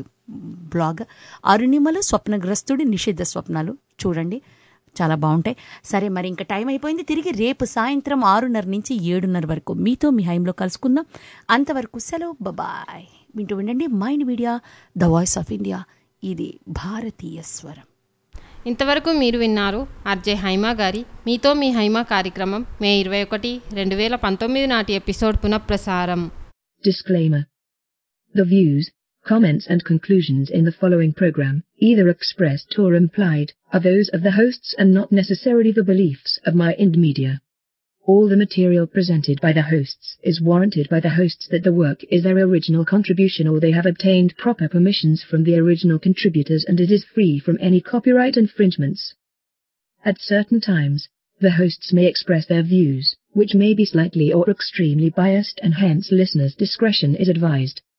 Speaker 4: బ్లాగ్ అరుణిమలు స్వప్నగ్రస్తుడి నిషిద్ధ స్వప్నాలు చూడండి చాలా బాగుంటాయి సరే మరి ఇంకా టైం అయిపోయింది తిరిగి రేపు సాయంత్రం ఆరున్నర నుంచి ఏడున్నర వరకు మీతో మీ హైంలో కలుసుకుందాం అంతవరకు సెలవు బాయ్ వింటూ ఉండండి mind media the voice of India ఇది భారతీయ స్వరం
Speaker 3: ఇంతవరకు మీరు విన్నారు ఆర్జే హైమా గారి మీతో మీ హైమా కార్యక్రమం మే ఇరవై ఒకటి రెండు వేల పంతొమ్మిది నాటి ఎపిసోడ్ పునఃప్రసారం
Speaker 19: Disclaimer. The views, comments and conclusions in the following program, either expressed or implied, are those of the hosts and not necessarily the beliefs of my Ind Media. All the material presented by the hosts is warranted by the hosts that the work is their original contribution or they have obtained proper permissions from the original contributors and it is free from any copyright infringements. At certain times, the hosts may express their views, which may be slightly or extremely biased and hence listeners' discretion is advised.